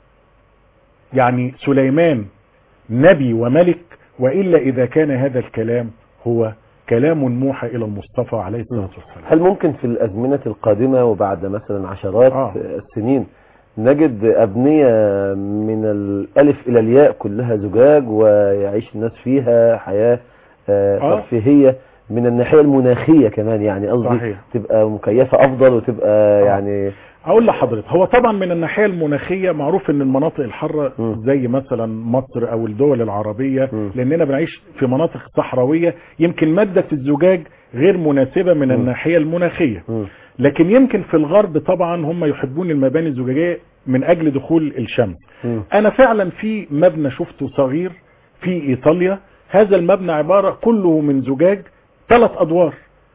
يعني سليمان نبي وملك والا اذا كان هذا الكلام هو كلام موحى الى المصطفى عليه الصلاة والسلام هل ممكن في الأزمنة القادمة وبعد مثلا عشرات آه. السنين نجد أبنية من الألف إلى الياء كلها زجاج ويعيش الناس فيها حياة آه، آه. ترفيهية من الناحية المناخية كمان يعني قصدي صحيح. تبقى مكيفة أفضل وتبقى يعني اقول لحضرتك هو طبعا من الناحيه المناخيه معروف ان المناطق الحاره مم. زي مثلا مصر او الدول العربيه مم. لاننا بنعيش في مناطق صحراويه يمكن ماده الزجاج غير مناسبه من مم. الناحيه المناخيه مم. لكن يمكن في الغرب طبعا هم يحبون المباني الزجاجيه من اجل دخول الشمس مم. انا فعلا في مبنى شفته صغير في ايطاليا هذا المبنى عباره كله من زجاج ثلاث ادوار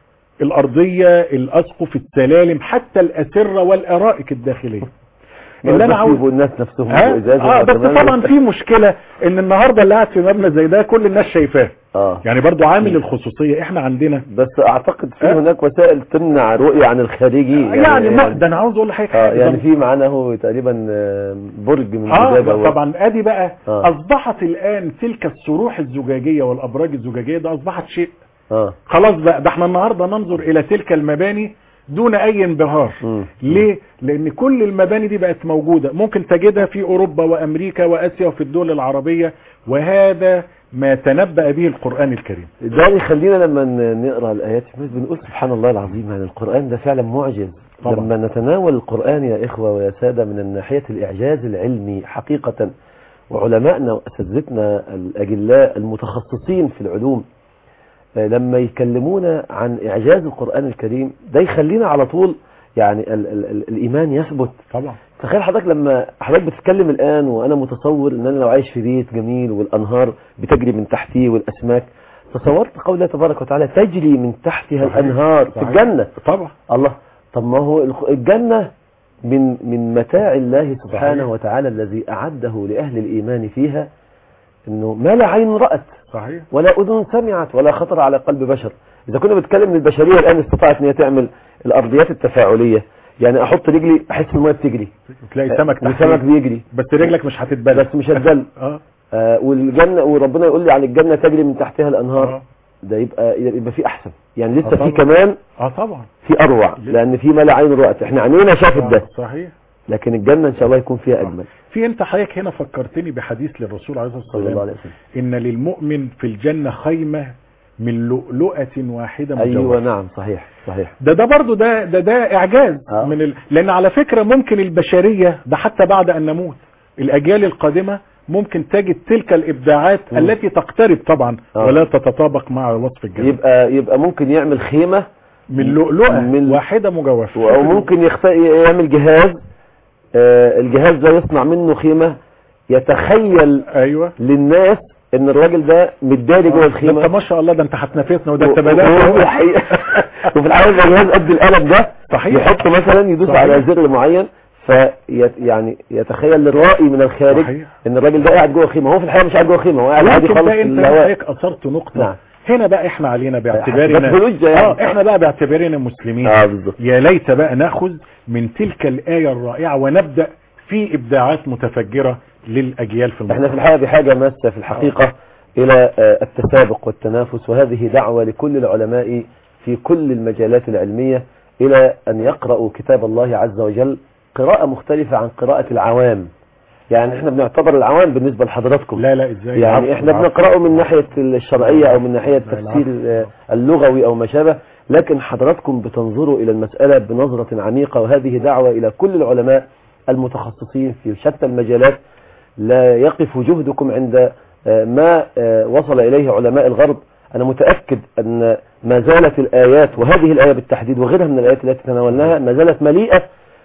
الارضيه الاسقف السلالم حتى الاسره والارائك الداخليه اللي انا بس عاوز يبقوا الناس نفسهم ها؟ يبقوا إزاز اه بس وكمان- طبعا في مشكله ان النهارده اللي قاعد في مبنى زي ده كل الناس شايفاه اه يعني برضو عامل الخصوصيه احنا عندنا بس اعتقد في آه. هناك وسائل تمنع الرؤية عن الخارجي يعني, ما ده انا عاوز اقول لحضرتك اه حاجه يعني ده- في معانا هو تقريبا آه، برج من اه زجاجة هو. طبعا ادي بقى آه. اصبحت الان تلك الصروح الزجاجيه والابراج الزجاجيه ده اصبحت شيء اه خلاص بقى ده احنا النهارده ننظر الى تلك المباني دون اي انبهار مم. ليه لان كل المباني دي بقت موجوده ممكن تجدها في اوروبا وامريكا واسيا وفي الدول العربيه وهذا ما تنبأ به القرآن الكريم ده يخلينا لما ن- نقرا الايات بنقول سبحان الله العظيم يعني القران ده فعلا معجز طبعا. لما نتناول القران يا اخوه ويا ساده من ناحيه الاعجاز العلمي حقيقه وعلمائنا واساتذتنا الاجلاء المتخصصين في العلوم آه، لما يكلمونا عن اعجاز القران الكريم ده يخلينا على طول يعني ال ال ال الايمان يثبت طبعا تخيل حضرتك لما حضرتك بتتكلم الآن وأنا متصور إن أنا لو عايش في بيت جميل والأنهار بتجري من تحتيه والأسماك تصورت قول الله تبارك وتعالى تجري من تحتها صحيح. الأنهار في صحيح. الجنة طبعا الله طب ما هو الخ- الجنة من من متاع الله سبحانه صحيح. وتعالى الذي أعده لأهل الإيمان فيها إنه ما لا عين رأت صحيح ولا أذن سمعت ولا خطر على قلب بشر إذا كنا بنتكلم إن البشرية الآن استطاعت إن هي تعمل الأرضيات التفاعلية يعني أحط رجلي أحس إن المية بتجري تلاقي سمك تحت وسمك بيجري بس رجلك مش هتتبلى بس مش هتدل اه آه والجنة وربنا يقول لي عن الجنة تجري من تحتها الأنهار اه ده يبقى يبقى في أحسن يعني آه لسه في طبعا. كمان اه طبعا في أروع لأن في ما لا عين رأت احنا عينينا شافت آه، ده صحيح لكن الجنة إن شاء الله يكون فيها أجمل في انت حضرتك هنا فكرتني بحديث للرسول عليه الصلاه صلى الله والسلام عليه وسلم ان للمؤمن في الجنه خيمه من لؤلؤه واحده أيوة مجوفه نعم صحيح صحيح ده ده برضه ده ده ده اعجاز آه. من ال... لان على فكره ممكن البشريه ده حتى بعد ان نموت الاجيال القادمه ممكن تجد تلك الابداعات مم. التي تقترب طبعا آه. ولا تتطابق مع وصف الجنه يبقى يبقى ممكن يعمل خيمة من لؤلؤه من- واحده مجوفه أو ممكن يخت... يعمل جهاز آه الجهاز ده يصنع منه خيمة يتخيل ايوه للناس ان الراجل ده متداري جوه ده انت الخيمة ما شاء الله ده انت هتنافسنا وده انت و- وفي بدات الحقيقة وفي الحقيقة الجهاز قد القلم ده صحيح يحط مثلا يدوس صحيح. على زر معين في يعني يتخيل للرائي من الخارج صحيح. ان الراجل ده قاعد جوه خيمه هو في الحقيقه مش قاعد جوه خيمه هو قاعد عادي يمكن خالص ده في انت الهواء حضرتك اثرت نقطه نعم. هنا بقى احنا علينا باعتبارنا حسبت حجة يعني. اه احنا بقى باعتبارنا مسلمين اه بالظبط يا ليت بقى ناخذ من تلك الآية الرائعة ونبدأ في إبداعات متفجرة للأجيال في احنا في المستقبل الحقيقه بحاجه ماسه في الحقيقه الى آه، التسابق والتنافس وهذه دعوه لكل العلماء في كل المجالات العلميه الى ان يقرأوا كتاب الله عز وجل قراءه مختلفه عن قراءه العوام يعني احنا بنعتبر العوام بالنسبه لحضراتكم لا لا ازاي يعني العفو، احنا العفو. بنقرأه من ناحية الشرعية او من ناحية لا، التفسير العفو. آه، اللغوي او ما شابه لكن حضراتكم بتنظروا الى المسألة بنظرة عميقة وهذه دعوة الى كل العلماء المتخصصين في شتى المجالات لا يقف جهدكم عند آه، ما آه، وصل اليه علماء الغرب انا متأكد ان ما زالت الايات وهذه الاية بالتحديد وغيرها من الايات التي تناولناها ما زالت مليئة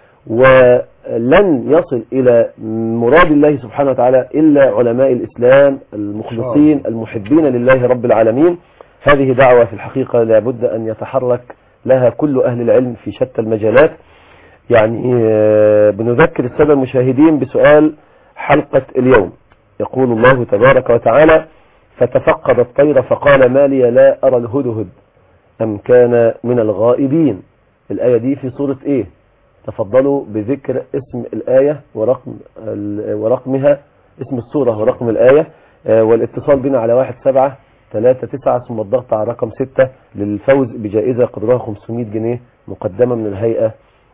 ولن يصل إلى مراد الله سبحانه وتعالى إلا علماء الإسلام المخلصين المحبين لله رب العالمين هذه دعوة في الحقيقة لابد أن يتحرك لها كل أهل العلم في شتى المجالات يعني آه، بنذكر السادة المشاهدين بسؤال حلقة اليوم يقول الله تبارك وتعالى فتفقد الطير فقال ما لي لا أرى الهدهد أم كان من الغائبين الآية دي في سورة إيه تفضلوا بذكر اسم الآية ورقم ال- ورقمها اسم السورة ورقم الآية آه، والاتصال بنا على واحد سبعة ثلاثة تسعة ثم الضغط على رقم ستة للفوز بجائزة قدرها 500 جنيه مقدمة من الهيئة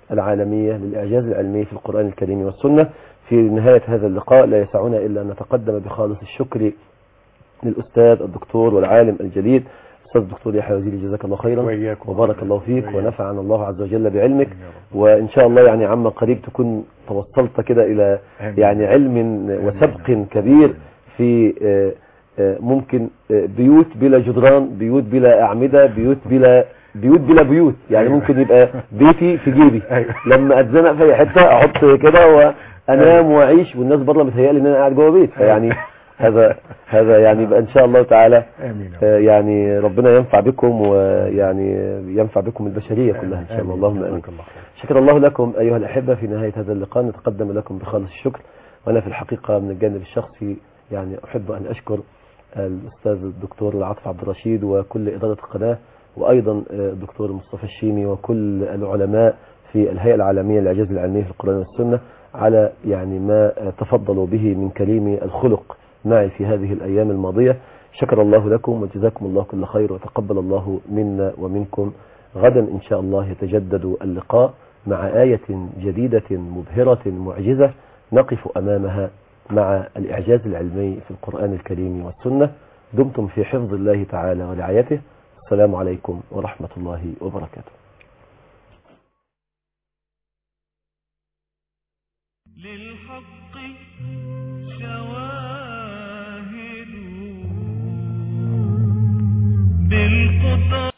العالمية للإعجاز العلمي في القرآن الكريم والسنة في نهاية هذا اللقاء لا يسعنا إلا أن نتقدم بخالص الشكر للأستاذ الدكتور والعالم الجليل أستاذ الدكتور يحيى وزيري جزاك الله خيرا وإياكم. وبارك الله فيك وإياكم. ونفعنا الله عز وجل بعلمك آمين يا رب. وإن شاء الله يعني عما قريب تكون توصلت كده إلى آمين. يعني علم وسبق كبير في آه، آه، ممكن آه، بيوت بلا جدران بيوت بلا أعمدة بيوت بلا بيوت بلا بيوت يعني أيوة. ممكن يبقى بيتي في جيبي أيوة. لما اتزنق في اي حته احط كده وانام واعيش والناس بره متهيألي ان انا قاعد جوه بيت فيعني هذا هذا يعني يبقى ان شاء الله تعالى آمين يا رب. آه، يعني ربنا ينفع بكم ويعني ينفع بكم البشريه كلها ان شاء الله اللهم امين جزاك الله خير. شكر الله لكم أيها الأحبة في نهاية هذا اللقاء نتقدم لكم بخالص الشكر وأنا في الحقيقة من الجانب الشخصي يعني أحب أن أشكر الأستاذ الدكتور العاطف عبد الرشيد وكل إدارة القناة وأيضا الدكتور مصطفى الشيمي وكل العلماء في الهيئة العالمية للإعجاز العلمي في القرآن والسنة على يعني ما تفضلوا به من كريم الخلق معي في هذه الأيام الماضية شكر الله لكم وجزاكم الله كل خير وتقبل الله منا ومنكم غدا إن شاء الله يتجدد اللقاء مع آية جديدة مبهرة معجزة نقف أمامها مع الإعجاز العلمي في القرآن الكريم والسنة دمتم في حفظ الله تعالى ورعايته السلام عليكم ورحمة الله وبركاته للحق شواهد بالقدر